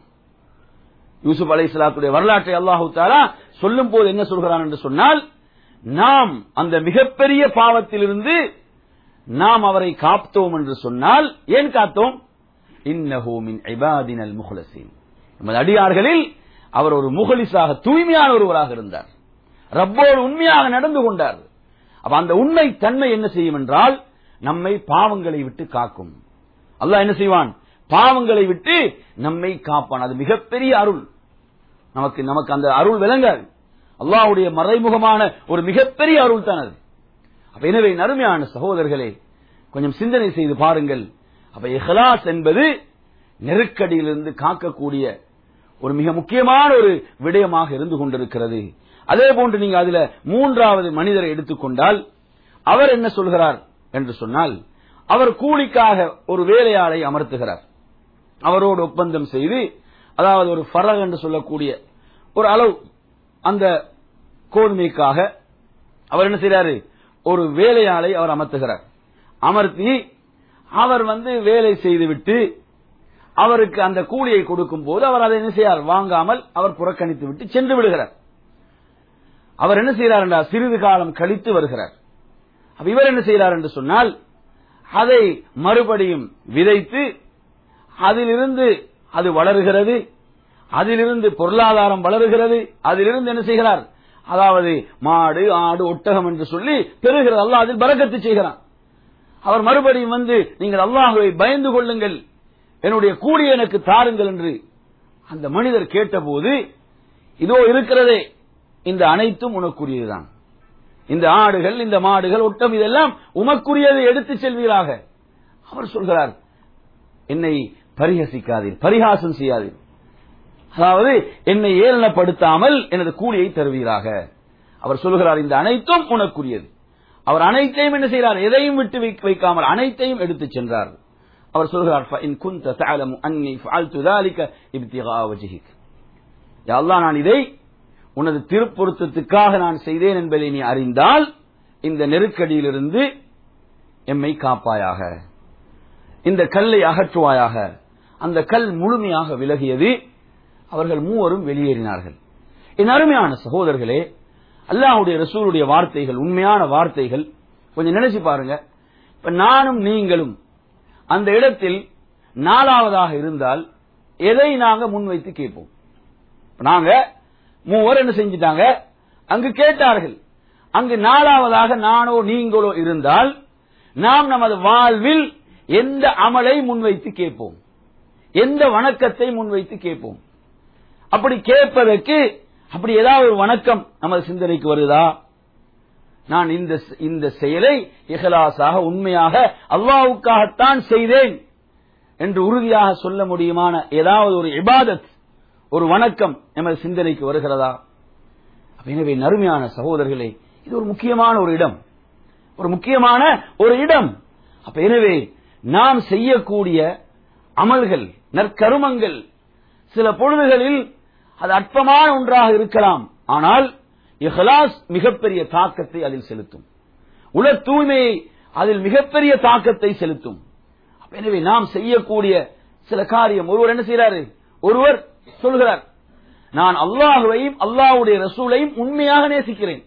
[SPEAKER 2] யூசுப் அலைஹிஸ்லாத்துடைய வரலாற்றை அல்லாஹு தாலா சொல்லும் போது என்ன சொல்கிறான் என்று சொன்னால் நாம் அந்த மிகப்பெரிய பாவத்திலிருந்து நாம் அவரை காத்தோம் என்று சொன்னால் ஏன் காத்தோம் இன்னஹு மின் இபாதினல் முஹ்லசீன் நமது அடியார்களில் அவர் ஒரு முகலிஸாக தூய்மையான ஒருவராக இருந்தார் ரப்போடு உண்மையாக நடந்து கொண்டார் அப்ப அந்த உண்மை தன்மை என்ன செய்யும் என்றால் நம்மை பாவங்களை விட்டு காக்கும் அல்லாஹ் என்ன செய்வான் பாவங்களை விட்டு நம்மை காப்பான் அது மிகப்பெரிய அருள் நமக்கு நமக்கு அந்த அருள் விளங்காது அல்லாஹ்வுடைய மறைமுகமான ஒரு மிகப்பெரிய அருள் தான் அது அப்ப எனவே நறுமையான சகோதரர்களே கொஞ்சம் சிந்தனை செய்து பாருங்கள் அப்ப இஹ்லாஸ் என்பது நெருக்கடியிலிருந்து காக்கக்கூடிய ஒரு மிக முக்கியமான ஒரு விடயமாக இருந்து கொண்டிருக்கிறது அதே போன்று நீங்க அதுல மூன்றாவது மனிதரை எடுத்துக்கொண்டால் அவர் என்ன சொல்கிறார் என்று சொன்னால் அவர் கூலிக்காக ஒரு வேலையாளை அமர்த்துகிறார் அவரோடு ஒப்பந்தம் செய்து அதாவது ஒரு ஃபரக் என்று சொல்லக்கூடிய ஒரு அளவு அந்த கோதுமைக்காக அவர் என்ன செய்றாரு ஒரு வேலையாளை அவர் அமர்த்துகிறார் அமர்த்தி அவர் வந்து வேலை செய்துவிட்டு அவருக்கு அந்த கூலியை கொடுக்கும் போது அவர் அதை என்ன செய்யார் வாங்காமல் அவர் புறக்கணித்து விட்டு சென்று விடுகிறார் அவர் என்ன செய்கிறார் என்றால் சிறிது காலம் கழித்து வருகிறார் அப்ப இவர் என்ன செய்கிறார் என்று சொன்னால் அதை மறுபடியும் விதைத்து அதிலிருந்து அது வளருகிறது அதிலிருந்து பொருளாதாரம் வளருகிறது அதிலிருந்து என்ன செய்கிறார் அதாவது மாடு ஆடு ஒட்டகம் என்று சொல்லி பெறுகிறது அல்லாஹ் அதில் பறக்கத்து செய்கிறான் அவர் மறுபடியும் வந்து நீங்கள் அல்லாஹுவை பயந்து கொள்ளுங்கள் என்னுடைய கூலி எனக்கு தாருங்கள் என்று அந்த மனிதர் கேட்டபோது இதோ இருக்கிறதே இந்த அனைத்தும் உனக்குரியதுதான் இந்த ஆடுகள் இந்த மாடுகள் ஒட்டம் இதெல்லாம் உமக்குரியதை எடுத்துச் செல்வீராக அவர் சொல்கிறார் என்னை பரிஹசிக்காதீர் பரிகாசம் செய்யாதீர் அதாவது என்னை ஏளனப்படுத்தாமல் எனது கூலியை தருவீராக அவர் சொல்கிறார் இந்த அனைத்தும் உனக்குரியது அவர் அனைத்தையும் என்ன செய்கிறார் எதையும் விட்டு வைக்க- வைக்காமல் அனைத்தையும் எடுத்துச் சென்றார் அவர் சொல்கிறார் "فَإِن كُنْتَ تَعْلَمُ أَنِّي فَعَلْتُ ذَلِكَ ابْتِغَاءَ وَجْهِكَ யா அல்லாஹ் நான் இதை உனது திருப்பொருத்தத்துக்காக நான் செய்தேன் என்பதை நீ அறிந்தால் இந்த நெருக்கடியிலிருந்து எம்மை காப்பாயாக இந்த கல்லை அகற்றுவாயாக அந்த கல் முழுமையாக விலகியது அவர்கள் மூவரும் வெளியேறினார்கள் என் அருமையான சகோதரர்களே அல்லாஹ்வுடைய ரசூலுடைய வார்த்தைகள் உண்மையான வார்த்தைகள் கொஞ்சம் நினைச்சு பாருங்க இப்ப நானும் நீங்களும் அந்த இடத்தில் நாலாவதாக இருந்தால் எதை நாங்க முன்வைத்து கேட்போம் இப்ப நாங்க மூவர் என்ன செஞ்சிட்டாங்க அங்கு கேட்டார்கள் அங்கு நாலாவதாக நானோ நீங்களோ இருந்தால் நாம் நமது வாழ்வில் எந்த அமலை முன்வைத்து கேட்போம் எந்த வணக்கத்தை முன்வைத்து கேட்போம் அப்படி கேட்பதற்கு அப்படி ஏதாவது ஒரு வணக்கம் நமது சிந்தனைக்கு வருதா நான் இந்த இந்த செயலை இஹலாசாக உண்மையாக அல்லாஹ்வுக்காகத்தான் செய்தேன் என்று உறுதியாக சொல்ல முடியுமான ஏதாவது ஒரு இபாதத் ஒரு வணக்கம் நமது சிந்தனைக்கு வருகிறதா அப்ப எனவே நறுமையான சகோதரர்களே இது ஒரு முக்கியமான ஒரு இடம் ஒரு முக்கியமான ஒரு இடம் அப்ப எனவே நாம் செய்யக்கூடிய அமல்கள் நற்கருமங்கள் சில பொழுதுகளில் அது அற்பமான ஒன்றாக இருக்கலாம் ஆனால் இஹ்லாஸ் மிகப்பெரிய தாக்கத்தை அதில் செலுத்தும் உல தூய்மையை அதில் மிகப்பெரிய தாக்கத்தை செலுத்தும் அப்ப எனவே நாம் செய்யக்கூடிய சில காரியம் ஒருவர் என்ன செய்யறாரு ஒருவர் சொல்கிறார் நான் அல்லாஹுவையும் அல்லாஹ்வுடைய ரசூலையும் உண்மையாக நேசிக்கிறேன்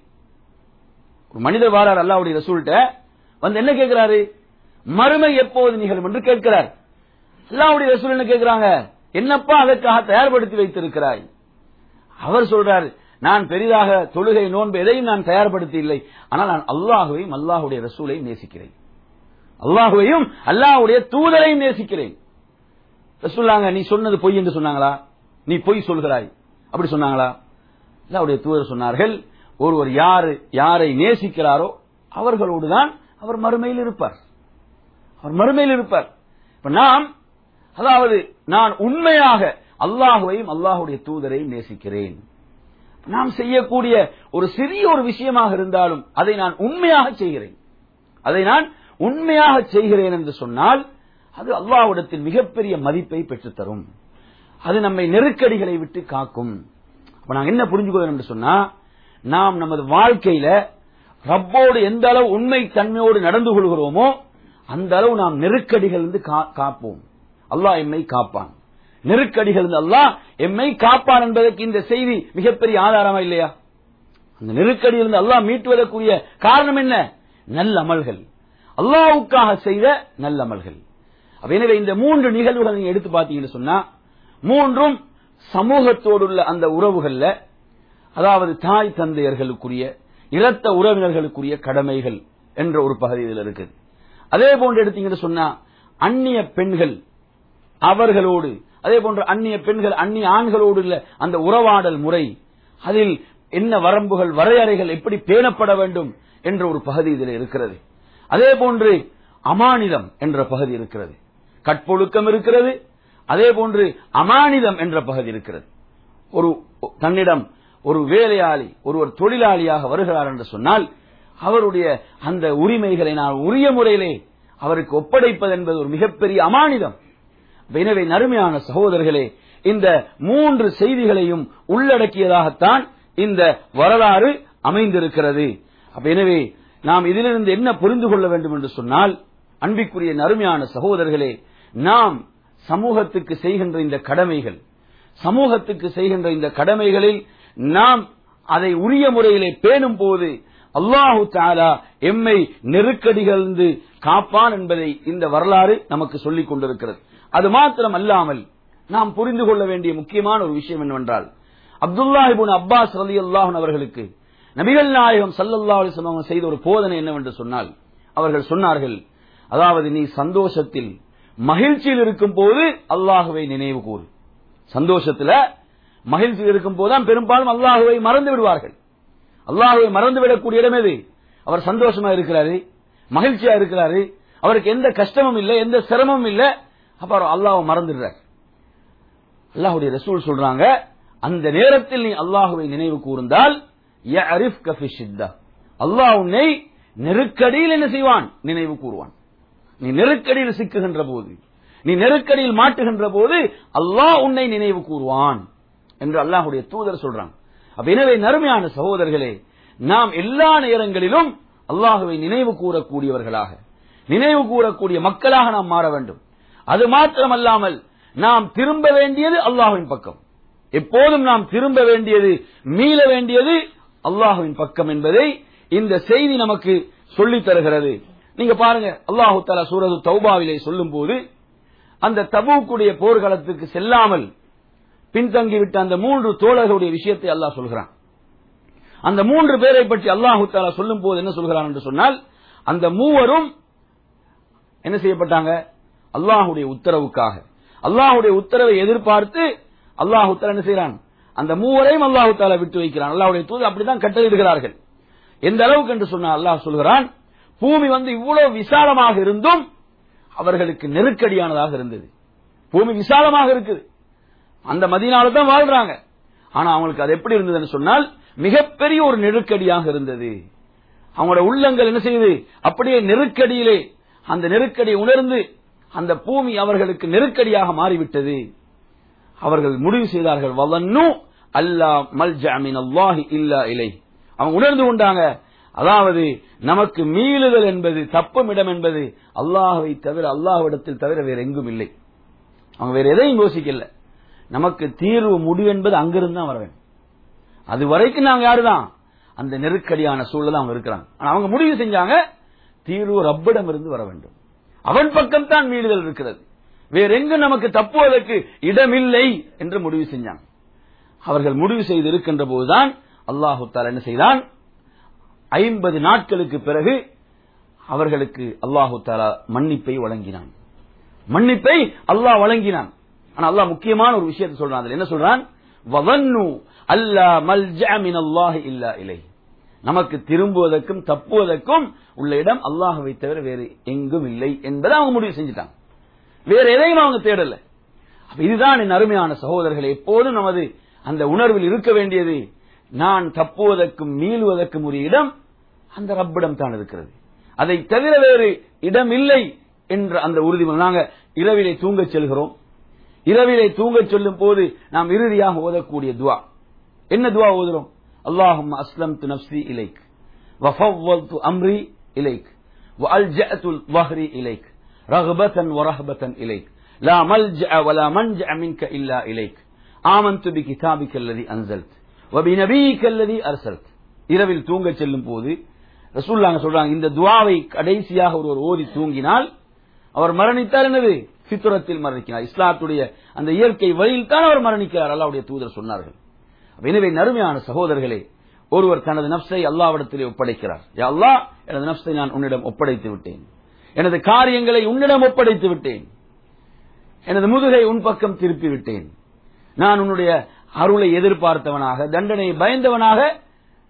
[SPEAKER 2] ஒரு மனிதர் வாரார் அல்லாஹ்வுடைய ரசூல்கிட்ட வந்து என்ன கேட்கிறாரு மறுமை எப்போது நிகழும் என்று கேட்கிறார் அல்லாஹ்வுடைய ரசூல் என்ன கேட்கிறாங்க என்னப்பா அதற்காக தயார்படுத்தி வைத்திருக்கிறாய் அவர் சொல்றார் நான் பெரிதாக தொழுகை நோன்பு எதையும் நான் தயார்படுத்தி இல்லை ஆனால் நான் அல்லாஹுவையும் அல்லாஹுடைய ரசூலையும் நேசிக்கிறேன் அல்லாஹுவையும் அல்லாஹுடைய தூதரையும் நேசிக்கிறேன் ரசூல்லாங்க நீ சொன்னது பொய் என்று சொன்னாங்களா நீ பொய் சொல்கிறாய் அப்படி சொன்னாங்களா அல்லாஹ்வுடைய தூதர் சொன்னார்கள் ஒருவர் யாரு யாரை நேசிக்கிறாரோ அவர்களோடு தான் அவர் மறுமையில் இருப்பார் அவர் மறுமையில் இருப்பார் இப்ப நாம் அதாவது நான் உண்மையாக அல்லாஹுவையும் அல்லாஹுடைய தூதரையும் நேசிக்கிறேன் நாம் செய்யக்கூடிய ஒரு சிறிய ஒரு விஷயமாக இருந்தாலும் அதை நான் உண்மையாக செய்கிறேன் அதை நான் உண்மையாக செய்கிறேன் என்று சொன்னால் அது அல்லாஹ்விடத்தில் மிகப்பெரிய மதிப்பை பெற்றுத்தரும் அது நம்மை நெருக்கடிகளை விட்டு காக்கும் அப்ப நாங்க என்ன புரிஞ்சுக்கொள்ளும் என்று சொன்னா நாம் நமது வாழ்க்கையில ரப்போடு எந்த அளவு உண்மை தன்மையோடு நடந்து கொள்கிறோமோ அந்த அளவு நாம் நெருக்கடிகள் இருந்து கா- காப்போம் அல்லாஹ் எம்மை காப்பான் நெருக்கடிகள் இருந்து அல்லாஹ் எம்மை காப்பான் என்பதற்கு இந்த செய்தி மிகப்பெரிய ஆதாரமா இல்லையா அந்த நெருக்கடியிலிருந்து அல்லாஹ் மீட்டுவதற்குரிய காரணம் என்ன நல்ல அமல்கள் அல்லாஹ்வுக்காக செய்த நல்ல அமல்கள் அப்ப எனவே இந்த மூன்று நிகழ்வுகள் நீங்க எடுத்து பார்த்தீங்கன்னு சொன்னா மூன்றும் சமூகத்தோடுள்ள அந்த உறவுகள்ல அதாவது தாய் தந்தையர்களுக்குரிய இரத்த உறவினர்களுக்குரிய கடமைகள் என்ற ஒரு பகுதி இதில் இருக்குது அதே போன்று எடுத்தீங்கன்னு சொன்னா அந்நிய பெண்கள் அவர்களோடு அதே போன்று அந்நிய பெண்கள் அந்நிய ஆண்களோடு உள்ள அந்த உறவாடல் முறை அதில் என்ன வரம்புகள் வரையறைகள் எப்படி பேணப்பட வேண்டும் என்ற ஒரு பகுதி இதில் இருக்கிறது அதே போன்று அமானிதம் என்ற பகுதி இருக்கிறது கற்பொழுக்கம் இருக்கிறது அதே போன்று அமானிதம் என்ற பகுதி இருக்கிறது ஒரு தன்னிடம் ஒரு வேலையாளி ஒருவர் தொழிலாளியாக வருகிறார் என்று சொன்னால் அவருடைய அந்த உரிமைகளை நான் உரிய முறையிலே அவருக்கு ஒப்படைப்பது என்பது ஒரு மிகப்பெரிய அமானிதம் எனவே நறுமையான சகோதரர்களே இந்த மூன்று செய்திகளையும் உள்ளடக்கியதாகத்தான் இந்த வரலாறு அமைந்திருக்கிறது அப்ப எனவே நாம் இதிலிருந்து என்ன புரிந்து கொள்ள வேண்டும் என்று சொன்னால் அன்பிற்குரிய நறுமையான சகோதரர்களே நாம் சமூகத்துக்கு செய்கின்ற இந்த கடமைகள் சமூகத்துக்கு செய்கின்ற இந்த கடமைகளில் நாம் அதை உரிய முறையிலே பேணும் போது அல்லாஹு தாலா எம்மை நெருக்கடிகளிருந்து காப்பான் என்பதை இந்த வரலாறு நமக்கு சொல்லிக் கொண்டிருக்கிறது அது மாத்திரம் அல்லாமல் நாம் புரிந்து கொள்ள வேண்டிய முக்கியமான ஒரு விஷயம் என்னவென்றால் அப்துல்லாஹிபுன் அப்பாஸ் ரலி அல்லாஹன் அவர்களுக்கு நபிகள் நாயகம் சல்லல்லா அலிஸ்லாம் செய்த ஒரு போதனை என்னவென்று சொன்னால் அவர்கள் சொன்னார்கள் அதாவது நீ சந்தோஷத்தில் மகிழ்ச்சியில் இருக்கும் போது அல்லாஹுவை நினைவு கூறு சந்தோஷத்துல மகிழ்ச்சியில் இருக்கும் போதுதான் பெரும்பாலும் அல்லாஹுவை மறந்து விடுவார்கள் அல்லாஹுவை மறந்து விடக்கூடிய இடம் எது அவர் சந்தோஷமா இருக்கிறாரு மகிழ்ச்சியா இருக்கிறாரு அவருக்கு எந்த கஷ்டமும் இல்லை எந்த சிரமமும் இல்லை அப்ப அவர் அல்லாஹ் மறந்துடுறார் அல்லாஹுடைய ரசூல் சொல்றாங்க அந்த நேரத்தில் நீ அல்லாஹுவை நினைவு கூர்ந்தால் அல்லாஹ் உன்னை நெருக்கடியில் என்ன செய்வான் நினைவு கூறுவான் நீ நெருக்கடியில் சிக்குகின்ற போது நீ நெருக்கடியில் மாட்டுகின்ற போது அல்லாஹ் உன்னை நினைவு கூறுவான் என்று அல்லாஹுடைய தூதர் சொல்றாங்க அப்ப எனவே நறுமையான சகோதரர்களே நாம் எல்லா நேரங்களிலும் அல்லாஹுவை நினைவு கூறக்கூடியவர்களாக நினைவு கூறக்கூடிய மக்களாக நாம் மாற வேண்டும் அது மாத்திரமல்லாமல் நாம் திரும்ப வேண்டியது அல்லாஹுவின் பக்கம் எப்போதும் நாம் திரும்ப வேண்டியது மீள வேண்டியது அல்லாஹுவின் பக்கம் என்பதை இந்த செய்தி நமக்கு சொல்லித் தருகிறது நீங்க பாருங்க அல்லாஹு தாலா சூரது தௌபாவிலே சொல்லும் போது அந்த தபூக்குடைய போர்க்களத்துக்கு செல்லாமல் பின்தங்கிவிட்ட அந்த மூன்று தோழர்களுடைய விஷயத்தை அல்லாஹ் சொல்கிறான் அந்த மூன்று பேரை பற்றி அல்லாஹு தாலா சொல்லும் போது என்ன சொல்கிறான் என்று சொன்னால் அந்த மூவரும் என்ன செய்யப்பட்டாங்க அல்லாஹுடைய உத்தரவுக்காக அல்லாஹுடைய உத்தரவை எதிர்பார்த்து அல்லாஹு தாலா என்ன செய்யறான் அந்த மூவரையும் அல்லாஹு தாலா விட்டு வைக்கிறான் அல்லாஹுடைய தூது அப்படிதான் கட்டளையிடுகிறார்கள் எந்த அளவுக்கு என்று சொன்னால் அல்லாஹ் சொல்கிறான் பூமி வந்து இவ்வளவு விசாலமாக இருந்தும் அவர்களுக்கு நெருக்கடியானதாக இருந்தது பூமி விசாலமாக இருக்குது அந்த மதினால தான் வாழ்றாங்க ஆனா அவங்களுக்கு அது எப்படி இருந்ததுன்னு சொன்னால் மிகப்பெரிய ஒரு நெருக்கடியாக இருந்தது அவங்களோட உள்ளங்கள் என்ன செய்யுது அப்படியே நெருக்கடியிலே அந்த நெருக்கடியை உணர்ந்து அந்த பூமி அவர்களுக்கு நெருக்கடியாக மாறிவிட்டது அவர்கள் முடிவு செய்தார்கள் வலன்னு அல்லா மல் ஜாமின் அல்லாஹி இல்லா இலை அவங்க உணர்ந்து கொண்டாங்க அதாவது நமக்கு மீளுதல் என்பது தப்பும் இடம் என்பது அல்லாஹுவை தவிர அல்லாஹ்விடத்தில் தவிர வேற எங்கும் இல்லை அவங்க வேற எதையும் யோசிக்கல நமக்கு தீர்வு முடிவு என்பது அங்கிருந்து தான் வர வேண்டும் அது வரைக்கும் நாங்க யாருதான் அந்த நெருக்கடியான சூழல் அவங்க இருக்கிறாங்க ஆனா அவங்க முடிவு செஞ்சாங்க தீர்வு ரப்பிடம் இருந்து வர வேண்டும் அவன் பக்கம் தான் மீளுதல் இருக்கிறது வேற எங்கு நமக்கு தப்புவதற்கு இடமில்லை என்று முடிவு செஞ்சாங்க அவர்கள் முடிவு செய்து இருக்கின்ற போதுதான் அல்லாஹு தாலா என்ன செய்தான் ஐம்பது நாட்களுக்கு பிறகு அவர்களுக்கு அல்லாஹு தாலா மன்னிப்பை வழங்கினான் மன்னிப்பை அல்லாஹ் வழங்கினான் ஆனா அல்லாஹ் முக்கியமான ஒரு விஷயத்தை சொல்றான் அதுல என்ன சொல்றான் வவன்னு அல்லா மல்ஜா மின் அல்லாஹ் இல்லா இலை நமக்கு திரும்புவதற்கும் தப்புவதற்கும் உள்ள இடம் அல்லாஹுவை தவிர வேறு எங்கும் இல்லை என்பதை அவங்க முடிவு செஞ்சுட்டாங்க வேற எதையும் அவங்க தேடல அப்ப இதுதான் என் அருமையான சகோதரர்கள் எப்போதும் நமது அந்த உணர்வில் இருக்க வேண்டியது நான் தப்புவதற்கும் மீளுவதற்கும் ஒரு இடம் அந்த ரப்பிடம் தான் இருக்கிறது அதை தவிர வேறு இடம் இல்லை என்ற அந்த உறுதிமொழி நாங்க இரவிலே தூங்கச் செல்கிறோம் இரவிலே தூங்கச் சொல்லும் போது நாம் இறுதியாக ஓதக்கூடிய துவா என்ன துவா ஓதுறோம் அல்லாஹும் அஸ்லம் து நப்சி இலைக் வஃபவ்வல்து அம்ரி இலைக் وألجأت ظهري إليك رغبة ورهبة إليك لا ملجأ ولا منجأ منك إلا إليك آمنت بكتابك الذي أنزلت وبنبيك الذي أرسلت இரவில் தூங்க செல்லும் போது ரசூல்லாங்க சொல்றாங்க இந்த துவாவை கடைசியாக ஒருவர் ஓதி தூங்கினால் அவர் மரணித்தார் என்னது சித்துரத்தில் மரணிக்கிறார் இஸ்லாத்துடைய அந்த இயற்கை வழியில் தான் அவர் மரணிக்கிறார் அல்லாவுடைய தூதர் சொன்னார்கள் எனவே நறுமையான சகோதரர்களே ஒருவர் தனது நப்சை அல்லாவிடத்திலே ஒப்படைக்கிறார் யா அல்லாஹ் எனது நப்சை நான் உன்னிடம் ஒப்படைத்து விட்டேன் எனது காரியங்களை உன்னிடம் ஒப்படைத்து விட்டேன் எனது முதுகை உன் பக்கம் திருப்பி விட்டேன் நான் உன்னுடைய அருளை எதிர்பார்த்தவனாக தண்டனையை பயந்தவனாக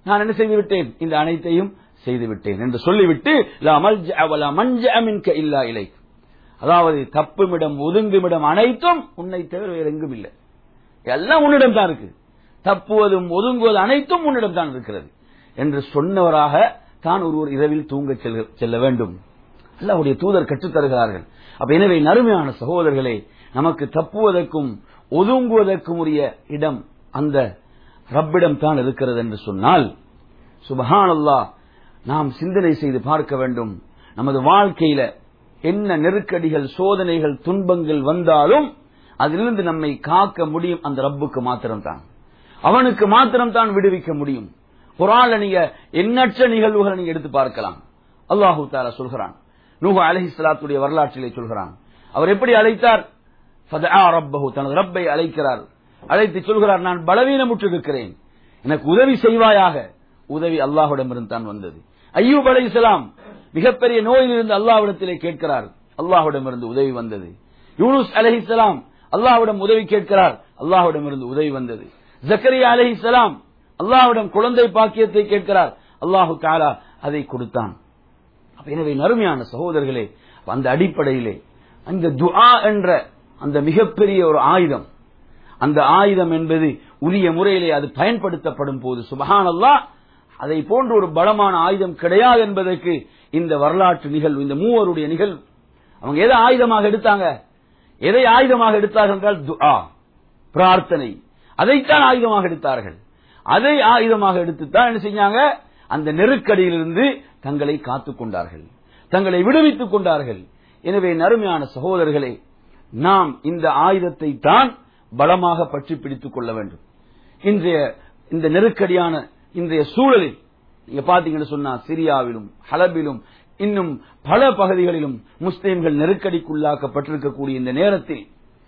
[SPEAKER 2] நான் என்ன செய்து விட்டேன் இந்த அனைத்தையும் செய்து விட்டேன் என்று சொல்லிவிட்டு லா மல்ஜஅ வலா மன்ஜஅ மின்க இல்லா இலைக் அதாவது தப்புமிடம் ஒதுங்குமிடம் அனைத்தும் உன்னை தவிர வேற எங்கும் இல்லை எல்லாம் உன்னிடம் தான் இருக்கு தப்புவதும் ஒதுங்குவது அனைத்தும் உன்னிடம் தான் இருக்கிறது என்று சொன்னவராக தான் ஒருவர் இரவில் தூங்க செல்ல- செல்ல வேண்டும் அல்லாஹ்வுடைய தூதர் கற்றுத் தருகிறார்கள் அப்ப எனவே நறுமையான சகோதரர்களே நமக்கு தப்புவதற்கும் ஒதுங்குவதற்கும் உரிய இடம் அந்த ரப்பிடம் தான் இருக்கிறது என்று சொன்னால் சுபஹானல்லாஹ் நாம் சிந்தனை செய்து பார்க்க வேண்டும் நமது வாழ்க்கையில என்ன நெருக்கடிகள் சோதனைகள் துன்பங்கள் வந்தாலும் அதிலிருந்து நம்மை காக்க முடியும் அந்த ரப்புக்கு மாத்திரம்தான் அவனுக்கு மாத்திரம்தான் விடுவிக்க முடியும் குரான்ல நீங்க எண்ணற்ற நிகழ்வுகளை நீங்க எடுத்து பார்க்கலாம் அல்லாஹு தாலா சொல்கிறான் நூஹ் அலஹி சலாத்துடைய வரலாற்றிலே சொல்கிறான் அவர் எப்படி அழைத்தார் ஃபதஆ ரப்பஹு தனது ரப்பை அழைக்கிறார் அழைத்து சொல்கிறார் நான் பலவீனமுற்று இருக்கிறேன் எனக்கு உதவி செய்வாயாக உதவி அல்லாஹ்விடமிருந்து தான் வந்தது ஐயூப் அலைஹிஸ்ஸலாம் மிகப்பெரிய நோயில் இருந்து அல்லாஹ்விடத்திலே கேட்கிறார் அல்லாஹ்விடமிருந்து உதவி வந்தது யூனுஸ் அலைஹிஸ்ஸலாம் அல்லாஹ்விடம் உதவி கேட்கிறார் அல்லாஹ்விடமிருந்து உதவி வந்தது ஜக்கரியா அலைஹிஸ்ஸலாம் அல்லாஹ்விடம் குழந்தை பாக்கியத்தை கேட்கிறார் அல்லாஹு தஆலா அதை கொடுத்தான் அப்ப எனவே நறுமையான சகோதரர்களே அப்ப அந்த அடிப்படையிலே அந்த துஆ என்ற அந்த மிகப்பெரிய ஒரு ஆயுதம் அந்த ஆயுதம் என்பது உரிய முறையிலே அது பயன்படுத்தப்படும் போது சுபஹானல்லாஹ் அதை போன்ற ஒரு பலமான ஆயுதம் கிடையாது என்பதற்கு இந்த வரலாற்று நிகழ்வு இந்த மூவருடைய நிகழ்வு அவங்க எதை ஆயுதமாக எடுத்தாங்க எதை ஆயுதமாக எடுத்தார்கள் என்றால் துஆ பிரார்த்தனை அதைத்தான் ஆயுதமாக எடுத்தார்கள் அதை ஆயுதமாக எடுத்துத்தான் என்ன செஞ்சாங்க அந்த நெருக்கடியிலிருந்து தங்களை காத்துக் கொண்டார்கள் தங்களை விடுவித்துக் கொண்டார்கள் எனவே நறுமையான சகோதரர்களே நாம் இந்த ஆயுதத்தை தான் பலமாக பற்றி பிடித்துக் கொள்ள வேண்டும் இன்றைய இந்த நெருக்கடியான இன்றைய சூழலில் நீங்க பாத்தீங்கன்னு சொன்னா சிரியாவிலும் ஹலபிலும் இன்னும் பல பகுதிகளிலும் முஸ்லிம்கள் நெருக்கடிக்குள்ளாக்கப்பட்டிருக்கக்கூடிய இந்த நேரத்தில்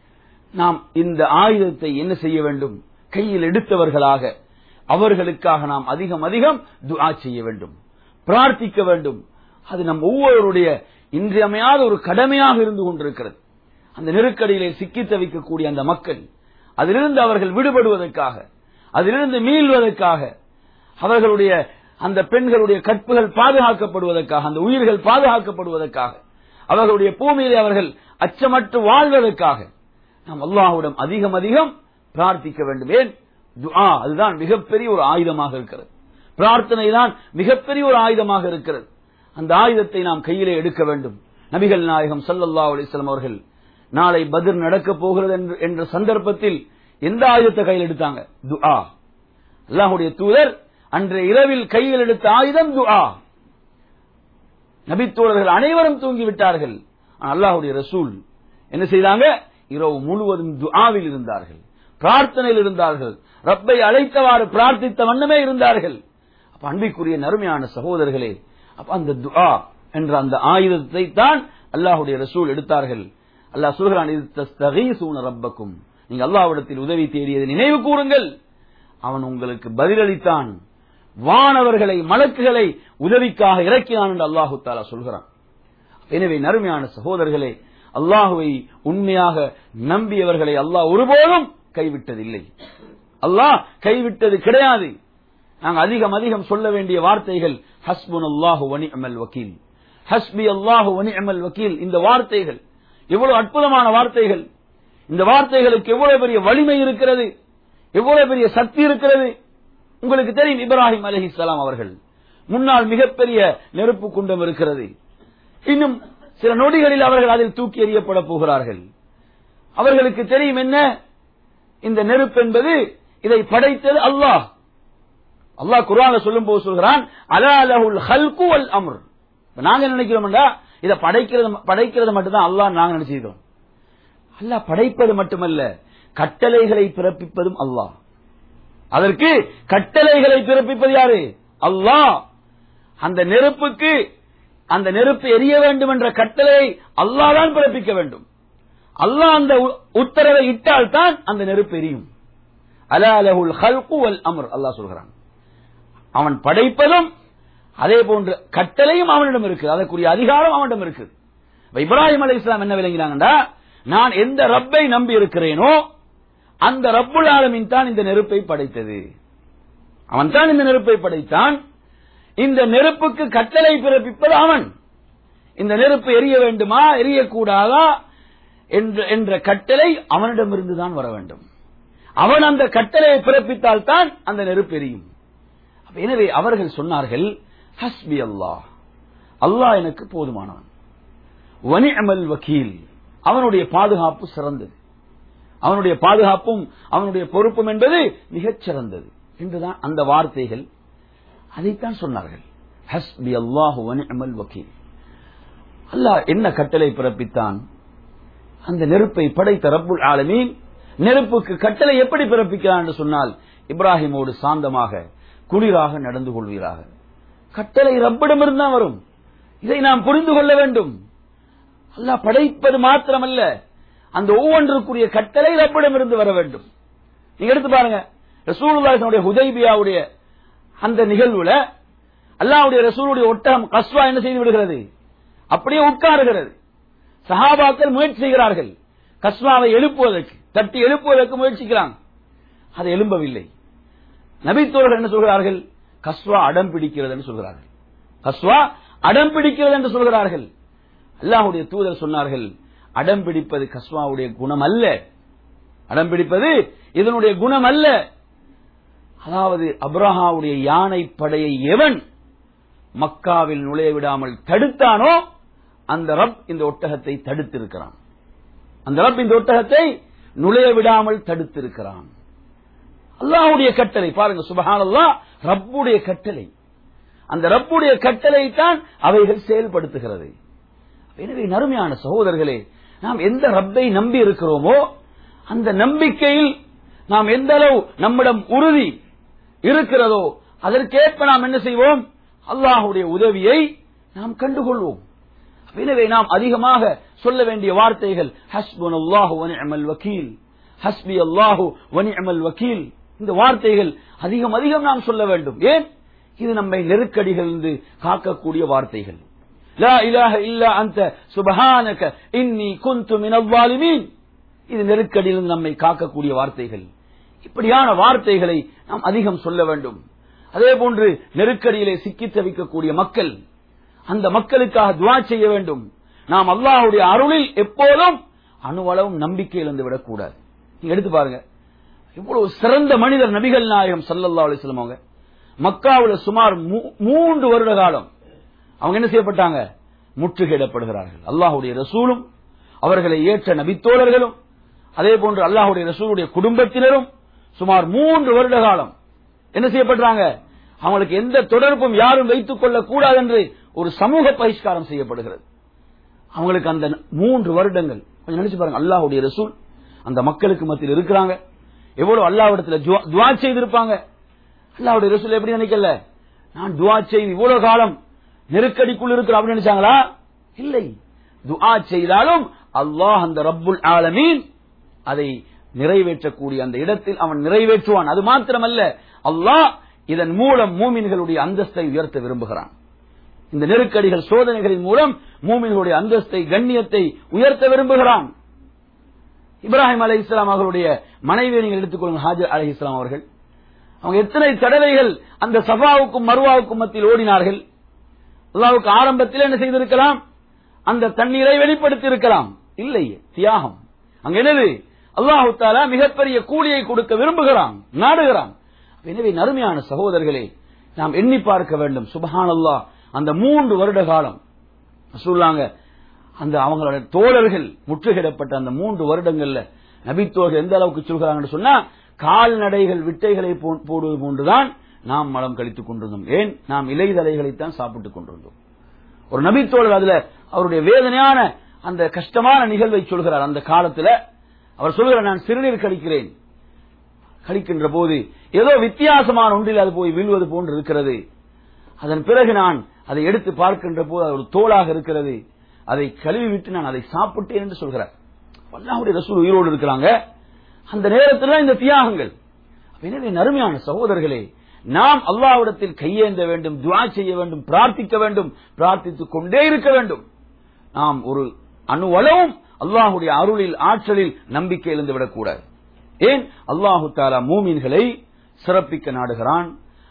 [SPEAKER 2] நாம் இந்த ஆயுதத்தை என்ன செய்ய வேண்டும் கையில் எடுத்தவர்களாக அவர்களுக்காக நாம் அதிகம் அதிகம் துஆ செய்ய வேண்டும் பிரார்த்திக்க வேண்டும் அது நம் ஒவ்வொருடைய இன்றியமையாத ஒரு கடமையாக இருந்து கொண்டிருக்கிறது அந்த நெருக்கடியிலே சிக்கி தவிக்கக்கூடிய அந்த மக்கள் அதிலிருந்து அவர்கள் விடுபடுவதற்காக அதிலிருந்து மீள்வதற்காக அவர்களுடைய அந்த பெண்களுடைய கற்புகள் பாதுகாக்கப்படுவதற்காக அந்த உயிர்கள் பாதுகாக்கப்படுவதற்காக அவர்களுடைய பூமியிலே அவர்கள் அச்சமற்று வாழ்வதற்காக நாம் அல்லாஹ்விடம் அதிகம் அதிகம் பிரார்த்திக்க வேண்டும் ஏன் துஆ அதுதான் மிகப்பெரிய ஒரு ஆயுதமாக இருக்கிறது பிரார்த்தனை தான் மிகப்பெரிய ஒரு ஆயுதமாக இருக்கிறது அந்த ஆயுதத்தை நாம் கையிலே எடுக்க வேண்டும் நபிகள் நாயகம் ஸல்லல்லாஹு அலைஹி வஸல்லம் அவர்கள் நாளை பத்ர் நடக்கப் போகிறது என்று- என்ற சந்தர்ப்பத்தில் எந்த ஆயுதத்தை கையில் எடுத்தாங்க துஆ அல்லாஹ்வுடைய தூதர் அன்றைய இரவில் கையில் எடுத்த ஆயுதம் துஆ நபித்தோழர்கள் அனைவரும் தூங்கி விட்டார்கள் ஆனால் அல்லாஹ்வுடைய ரசூல் என்ன செய்தாங்க இரவு முழுவதும் துஆவில் இருந்தார்கள் பிரார்த்தனையில் இருந்தார்கள் ரப்பை அழைத்தவாறு பிரார்த்தித்த வண்ணமே இருந்தார்கள் அப்ப அன்பிற்குரிய நறுமையான சகோதரர்களே அப்ப அந்த துஆ என்ற அந்த ஆயுதத்தை தான் அல்லாஹ்வுடைய ரசூல் எடுத்தார்கள் அல்லாஹ் சொல்கிறான் இது தஸ்தகீசூன ரப்பக்கும் நீங்க அல்லாஹ்விடத்தில் உதவி தேடியதை நினைவு கூறுங்கள் அவன் உங்களுக்கு பதிலளித்தான் வானவர்களை மலக்குகளை உதவிக்காக இறக்கினான் என்று அல்லாஹு தாலா சொல்கிறான் எனவே நறுமையான சகோதரர்களே அல்லாஹுவை உண்மையாக நம்பியவர்களை அல்லாஹ் ஒருபோதும் கைவிட்டதில்லை அல்லாஹ் கைவிட்டது கிடையாது நாங்கள் அதிகம் அதிகம் சொல்ல வேண்டிய வார்த்தைகள் ஹஸ்புன் அல்லாஹு வனி அமல் வக்கீல் ஹஸ்பி அல்லாஹு வனி அமல் வக்கீல் இந்த வார்த்தைகள் எவ்வளவு அற்புதமான வார்த்தைகள் இந்த வார்த்தைகளுக்கு எவ்வளவு பெரிய வலிமை இருக்கிறது எவ்வளவு பெரிய சக்தி இருக்கிறது உங்களுக்கு தெரியும் இப்ராஹிம் அலைஹிஸ்ஸலாம் அவர்கள் முன்னால் மிகப்பெரிய நெருப்பு குண்டம் இருக்கிறது இன்னும் சில நொடிகளில் அவர்கள் அதில் தூக்கி எறியப்பட போகிறார்கள் அவர்களுக்கு தெரியும் என்ன இந்த நெருப்பு என்பது இதை படைத்தது அல்லாஹ் அல்லாஹ் குர்ஆன்ல சொல்லும் போது சொல்கிறான் அலாலஹுல் ஹல்கு வல் அம்ர் இப்ப நாங்க நினைக்கிறோம்டா இதை படைக்கிறது படைக்கிறது மட்டும்தான் அல்லாஹ் நாங்க நினைச்சிருக்கோம் அல்லாஹ் படைப்பது மட்டுமல்ல கட்டளைகளை பிறப்பிப்பதும் அல்லாஹ் அதற்கு கட்டளைகளை பிறப்பிப்பது யாரு அல்லாஹ் அந்த நெருப்புக்கு அந்த நெருப்பு எரிய வேண்டும் என்ற கட்டளையை அல்லாஹ் தான் பிறப்பிக்க வேண்டும் அல்லாஹ் அந்த உ- உத்தரவை இட்டால் தான் அந்த நெருப்பு எரியும் அலாலஹுல் ஹல்கு வல் அம்ர் அல்லாஹ் சொல்கிறான் அவன் படைப்பதும் அதே போன்ற கட்டளையும் அவனிடம் இருக்கு அதற்குரிய அதிகாரம் அவனிடம் இருக்கு இப்ப இப்ராஹிம் அலை இஸ்லாம் என்ன விளங்கினாங்கடா நான் எந்த ரப்பை நம்பி இருக்கிறேனோ அந்த ரப்புல் ஆலமீன் தான் இந்த நெருப்பை படைத்தது அவன் தான் இந்த நெருப்பை படைத்தான் இந்த நெருப்புக்கு கட்டளை பிறப்பிப்பது அவன் இந்த நெருப்பு எரிய வேண்டுமா எரியக்கூடாதா என்ற என்ற கட்டளை அவனிடமிருந்து தான் வர வேண்டும் அவன் அந்த கட்டளையை பிறப்பித்தால் தான் அந்த நெருப்பு எரியும் அப்ப எனவே அவர்கள் சொன்னார்கள் ஹஸ்பி அல்லாஹ் அல்லாஹ் எனக்கு போதுமானவன் வனிஅமல் வக்கீல் அவனுடைய பாதுகாப்பு சிறந்தது அவனுடைய பாதுகாப்பும் அவனுடைய பொறுப்பும் என்பது மிகச் சிறந்தது என்றுதான் அந்த வார்த்தைகள் அதைத்தான் சொன்னார்கள் ஹஸ்பி அல்லாஹு வனிஅமல் வக்கீல் அல்லாஹ் என்ன கட்டளை பிறப்பித்தான் அந்த நெருப்பை படைத்த ரப்புல் ஆலமீன் நெருப்புக்கு கட்டளை எப்படி பிறப்பிக்கிறான் என்று சொன்னால் இப்ராஹிமோடு சாந்தமாக குளிராக நடந்து கொள்வீராக கட்டளை ரப்பிடமிருந்து தான் வரும் இதை நாம் புரிந்து கொள்ள வேண்டும் அல்லாஹ் படைப்பது மாத்திரமல்ல அந்த ஒவ்வொன்றுக்குரிய கட்டளை ரப்பிடமிருந்து வர வேண்டும் நீங்க எடுத்து பாருங்க ரசூலுல்லாஹினுடைய ஹுதைபியாவுடைய அந்த நிகழ்வுல அல்லாஹ்வுடைய ரசூலுடைய ஒட்டகம் கஸ்வா என்ன செய்து விடுகிறது அப்படியே உட்காருகிறது சஹாபாக்கள் முயற்சி செய்கிறார்கள் கஸ்வாவை எழுப்புவதற்கு தட்டி எழுப்புவதற்கு முயற்சிக்கிறாங்க அது எழும்பவில்லை நபித்தோர்கள் என்ன சொல்கிறார்கள் கஸ்வா அடம் பிடிக்கிறது என்று சொல்கிறார்கள் கஸ்வா அடம் பிடிக்கிறது என்று சொல்கிறார்கள் அல்லாஹுடைய தூதர் சொன்னார்கள் அடம் பிடிப்பது கஸ்வாவுடைய குணம் அல்ல அடம் பிடிப்பது இதனுடைய குணம் அல்ல அதாவது அப்ரஹாவுடைய யானை படையை எவன் மக்காவில் நுழைய விடாமல் தடுத்தானோ அந்த ரப் இந்த ஒட்டகத்தை தடுத்திருக்கிறான் அந்த ரப் இந்த ஒட்டகத்தை நுழைய விடாமல் தடுத்திருக்கிறான் அல்லாஹுடைய கட்டளை பாருங்க சுபஹானல்லா ரப்புடைய கட்டளை அந்த ரப்புடைய கட்டளை தான் அவைகள் செயல்படுத்துகிறது எனவே நறுமையான சகோதரர்களே நாம் எந்த ரப்பை நம்பி இருக்கிறோமோ அந்த நம்பிக்கையில் நாம் எந்த அளவு நம்மிடம் உறுதி இருக்கிறதோ அதற்கேற்ப நாம் என்ன செய்வோம் அல்லாஹுடைய உதவியை நாம் கண்டுகொள்வோம் எனவே நாம் அதிகமாக சொல்ல வேண்டிய வார்த்தைகள் ஹஸ்புன் அல்லாஹு வனிஅமல் வக்கீல் ஹஸ்பி அல்லாஹு வனிஅமல் வக்கீல் இந்த வார்த்தைகள் அதிகம் அதிகம் நாம் சொல்ல வேண்டும் ஏன் இது நம்மை நெருக்கடிகளிலிருந்து காக்கக்கூடிய வார்த்தைகள் லா இலாஹ இல்லா அந்த சுபஹானக இன்னி குந்து மினல் வாலிமீன் இது நெருக்கடியிலிருந்து நம்மை காக்கக்கூடிய வார்த்தைகள் இப்படியான வார்த்தைகளை நாம் அதிகம் சொல்ல வேண்டும் அதே போன்று நெருக்கடியிலே சிக்கித் தவிக்கக்கூடிய மக்கள் அந்த மக்களுக்காக துவா செய்ய வேண்டும் நாம் அல்லாஹுடைய அருளில் எப்போதும் அணுவளவும் நம்பிக்கை இழந்து விடக்கூடாது நீங்க எடுத்து பாருங்க இவ்வளவு சிறந்த மனிதர் நபிகள் நாயகம் சல்லல்லா அலிஸ்லாம் அவங்க மக்காவுல சுமார் மூ- மூன்று வருட காலம் அவங்க என்ன செய்யப்பட்டாங்க முற்றுகையிடப்படுகிறார்கள் அல்லாஹுடைய ரசூலும் அவர்களை ஏற்ற நபித்தோழர்களும் அதே போன்று அல்லாஹுடைய ரசூலுடைய குடும்பத்தினரும் சுமார் மூன்று வருட காலம் என்ன செய்யப்படுறாங்க அவங்களுக்கு எந்த தொடர்பும் யாரும் வைத்துக் கொள்ளக் கூடாது என்று ஒரு சமூக பகிஷ்காரம் செய்யப்படுகிறது அவங்களுக்கு அந்த மூன்று வருடங்கள் கொஞ்சம் நினைச்சு பாருங்க அல்லாஹுடைய ரசூல் அந்த மக்களுக்கு மத்தியில் இருக்கிறாங்க எவ்வளவு அல்லாஹ்விடத்துல துவா- துவா செய்திருப்பாங்க அல்லாஹ்வுடைய ரசூல் எப்படி நினைக்கல நான் துவா செய்து இவ்வளவு காலம் நெருக்கடிக்குள் இருக்கிறோம் அப்படின்னு நினைச்சாங்களா இல்லை துஆ செய்தாலும் அல்லாஹ் அந்த ரப்புல் ஆலமீன் அதை நிறைவேற்றக்கூடிய அந்த இடத்தில் அவன் நிறைவேற்றுவான் அது மாத்திரமல்ல அல்லாஹ் இதன் மூலம் மூமின்களுடைய அந்தஸ்தை உயர்த்த விரும்புகிறான் இந்த நெருக்கடிகள் சோதனைகளின் மூலம் மூமின்களுடைய அந்தஸ்தை கண்ணியத்தை உயர்த்த விரும்புகிறான் இப்ராஹிம் அலை இஸ்லாம் அவர்களுடைய மனைவியை நீங்கள் எடுத்துக்கொள்ளுங்க ஹாஜர் அலை இஸ்லாம் அவர்கள் அவங்க எத்தனை தடவைகள் அந்த சஃபாவுக்கும் மருவாவுக்கும் மத்தியில் ஓடினார்கள் அல்லாவுக்கு ஆரம்பத்தில் என்ன செய்திருக்கலாம் அந்த தண்ணீரை வெளிப்படுத்தி இருக்கலாம் இல்லை தியாகம் அங்க என்னது அல்லாஹு தாலா மிகப்பெரிய கூலியை கொடுக்க விரும்புகிறான் நாடுகிறான் எனவே நறுமையான சகோதரர்களே நாம் எண்ணி பார்க்க வேண்டும் சுபஹான் அல்லாஹ் அந்த மூன்று வருட காலம் சொல்லாங்க அந்த அவங்களோட தோழர்கள் முற்றுகையிடப்பட்ட அந்த மூன்று வருடங்கள்ல நபித்தோர்கள் எந்த அளவுக்கு சொல்கிறாங்கன்னு சொன்னா கால்நடைகள் விட்டைகளை போ- போடுவது போன்றுதான் நாம் மலம் கழித்துக் கொண்டிருந்தோம் ஏன் நாம் இலைதலைகளைத்தான் சாப்பிட்டுக் கொண்டிருந்தோம் ஒரு நபித்தோழர் அதுல அவருடைய வேதனையான அந்த கஷ்டமான நிகழ்வை சொல்கிறார் அந்த காலத்துல அவர் சொல்கிறார் நான் சிறுநீர் கழிக்கிறேன் கழிக்கின்ற போது ஏதோ வித்தியாசமான ஒன்றில் அது போய் வீழ்வது போன்று இருக்கிறது அதன் பிறகு நான் அதை எடுத்து பார்க்கின்ற போது அது ஒரு தோளாக இருக்கிறது அதை கழுவி விட்டு நான் அதை சாப்பிட்டேன் என்று சொல்கிறார் அல்லாஹ்வுடைய ரசூல் உயிரோடு இருக்கிறாங்க அந்த நேரத்தில் இந்த தியாகங்கள் எனவே நறுமையான சகோதரர்களே நாம் அல்லாஹ்விடத்தில் கையேந்த வேண்டும் துஆ செய்ய வேண்டும் பிரார்த்திக்க வேண்டும் பிரார்த்தித்துக் கொண்டே இருக்க வேண்டும் நாம் ஒரு அணுவளவும் அல்லாஹுடைய அருளில் ஆற்றலில் நம்பிக்கை இழந்து விடக்கூடாது ஏன் அல்லாஹு தாலா மூமின்களை சிறப்பிக்க நாடுகிறான்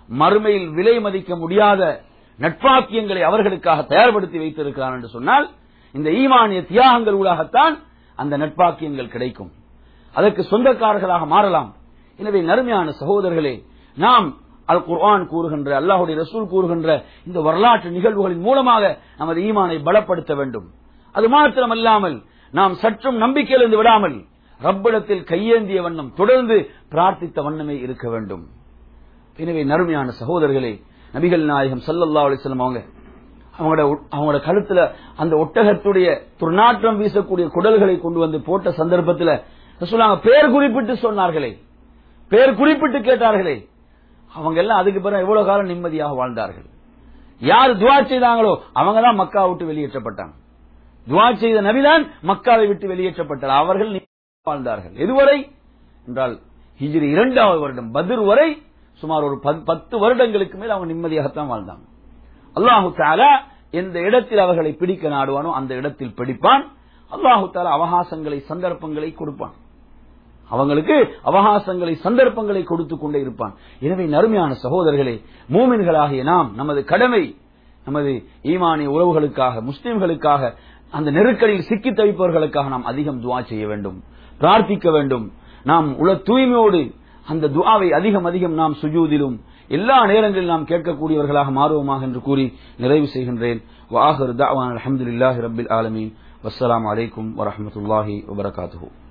[SPEAKER 2] மறுமையில் விலை மதிக்க முடியாத நட்பாக்கியங்களை அவர்களுக்காக தயார்படுத்தி வைத்திருக்கிறான் என்று சொன்னால் இந்த ஈமானிய தியாகங்கள் ஊடாகத்தான் அந்த நட்பாக்கியங்கள் கிடைக்கும் அதற்கு சொந்தக்காரர்களாக மாறலாம் எனவே நறுமையான சகோதரர்களே நாம் அல் குர்ஆன் கூறுகின்ற அல்லாஹுடைய ரசூல் கூறுகின்ற இந்த வரலாற்று நிகழ்வுகளின் மூலமாக நமது ஈமானை பலப்படுத்த வேண்டும் அது மாத்திரமல்லாமல் நாம் சற்றும் நம்பிக்கையிலிருந்து விடாமல் ரப்பிடத்தில் கையேந்திய வண்ணம் தொடர்ந்து பிரார்த்தித்த வண்ணமே இருக்க வேண்டும் எனவே நறுமையான சகோதரர்களே நபிகள் நாயகம் சல்லல்லா அலிஸ்லாம் அவங்க அவங்களோட அவங்களோட கழுத்துல அந்த ஒட்டகத்துடைய துர்நாற்றம் வீசக்கூடிய குடல்களை கொண்டு வந்து போட்ட சந்தர்ப்பத்தில் சொல்லாங்க பேர் குறிப்பிட்டு சொன்னார்களே பேர் குறிப்பிட்டு கேட்டார்களே அவங்க எல்லாம் அதுக்கு பிறகு எவ்வளவு காலம் நிம்மதியாக வாழ்ந்தார்கள் யார் துவா செய்தாங்களோ அவங்க தான் மக்கா விட்டு வெளியேற்றப்பட்டாங்க துவா செய்த நபிதான் மக்காவை விட்டு வெளியேற்றப்பட்டார் அவர்கள் வாழ்ந்தார்கள் எதுவரை என்றால் ஹிஜ்ரி இரண்டாவது வருடம் பத்ர் வரை சுமார் ஒரு பத்து வருடங்களுக்கு மேல் அவங்க நிம்மதியாகத்தான் வாழ்ந்தாங்க அல்லாஹு தாலா எந்த இடத்தில் அவர்களை பிடிக்க நாடுவானோ அந்த இடத்தில் பிடிப்பான் அல்லாஹு தாலா அவகாசங்களை சந்தர்ப்பங்களை கொடுப்பான் அவங்களுக்கு அவகாசங்களை சந்தர்ப்பங்களை கொடுத்து கொண்டே இருப்பான் எனவே நறுமையான சகோதரர்களே மூமின்களாகிய நாம் நமது கடமை நமது ஈமானிய உறவுகளுக்காக முஸ்லிம்களுக்காக அந்த நெருக்கடியில் சிக்கி தவிப்பவர்களுக்காக நாம் அதிகம் துவா செய்ய வேண்டும் பிரார்த்திக்க வேண்டும் நாம் உல தூய்மையோடு அந்த துவாவை அதிகம் அதிகம் நாம் சுஜூதிலும் எல்லா நேரங்களிலும் நாம் கேட்கக்கூடியவர்களாக மாறுவோமாக என்று கூறி நிறைவு செய்கின்றேன் வாஹர் தாவான் அலமதுல்லாஹி ரபில் ஆலமீன் வஸ்ஸலாம் அலைக்கும் வரமத்துல்லாஹி வபரகாத்துஹூ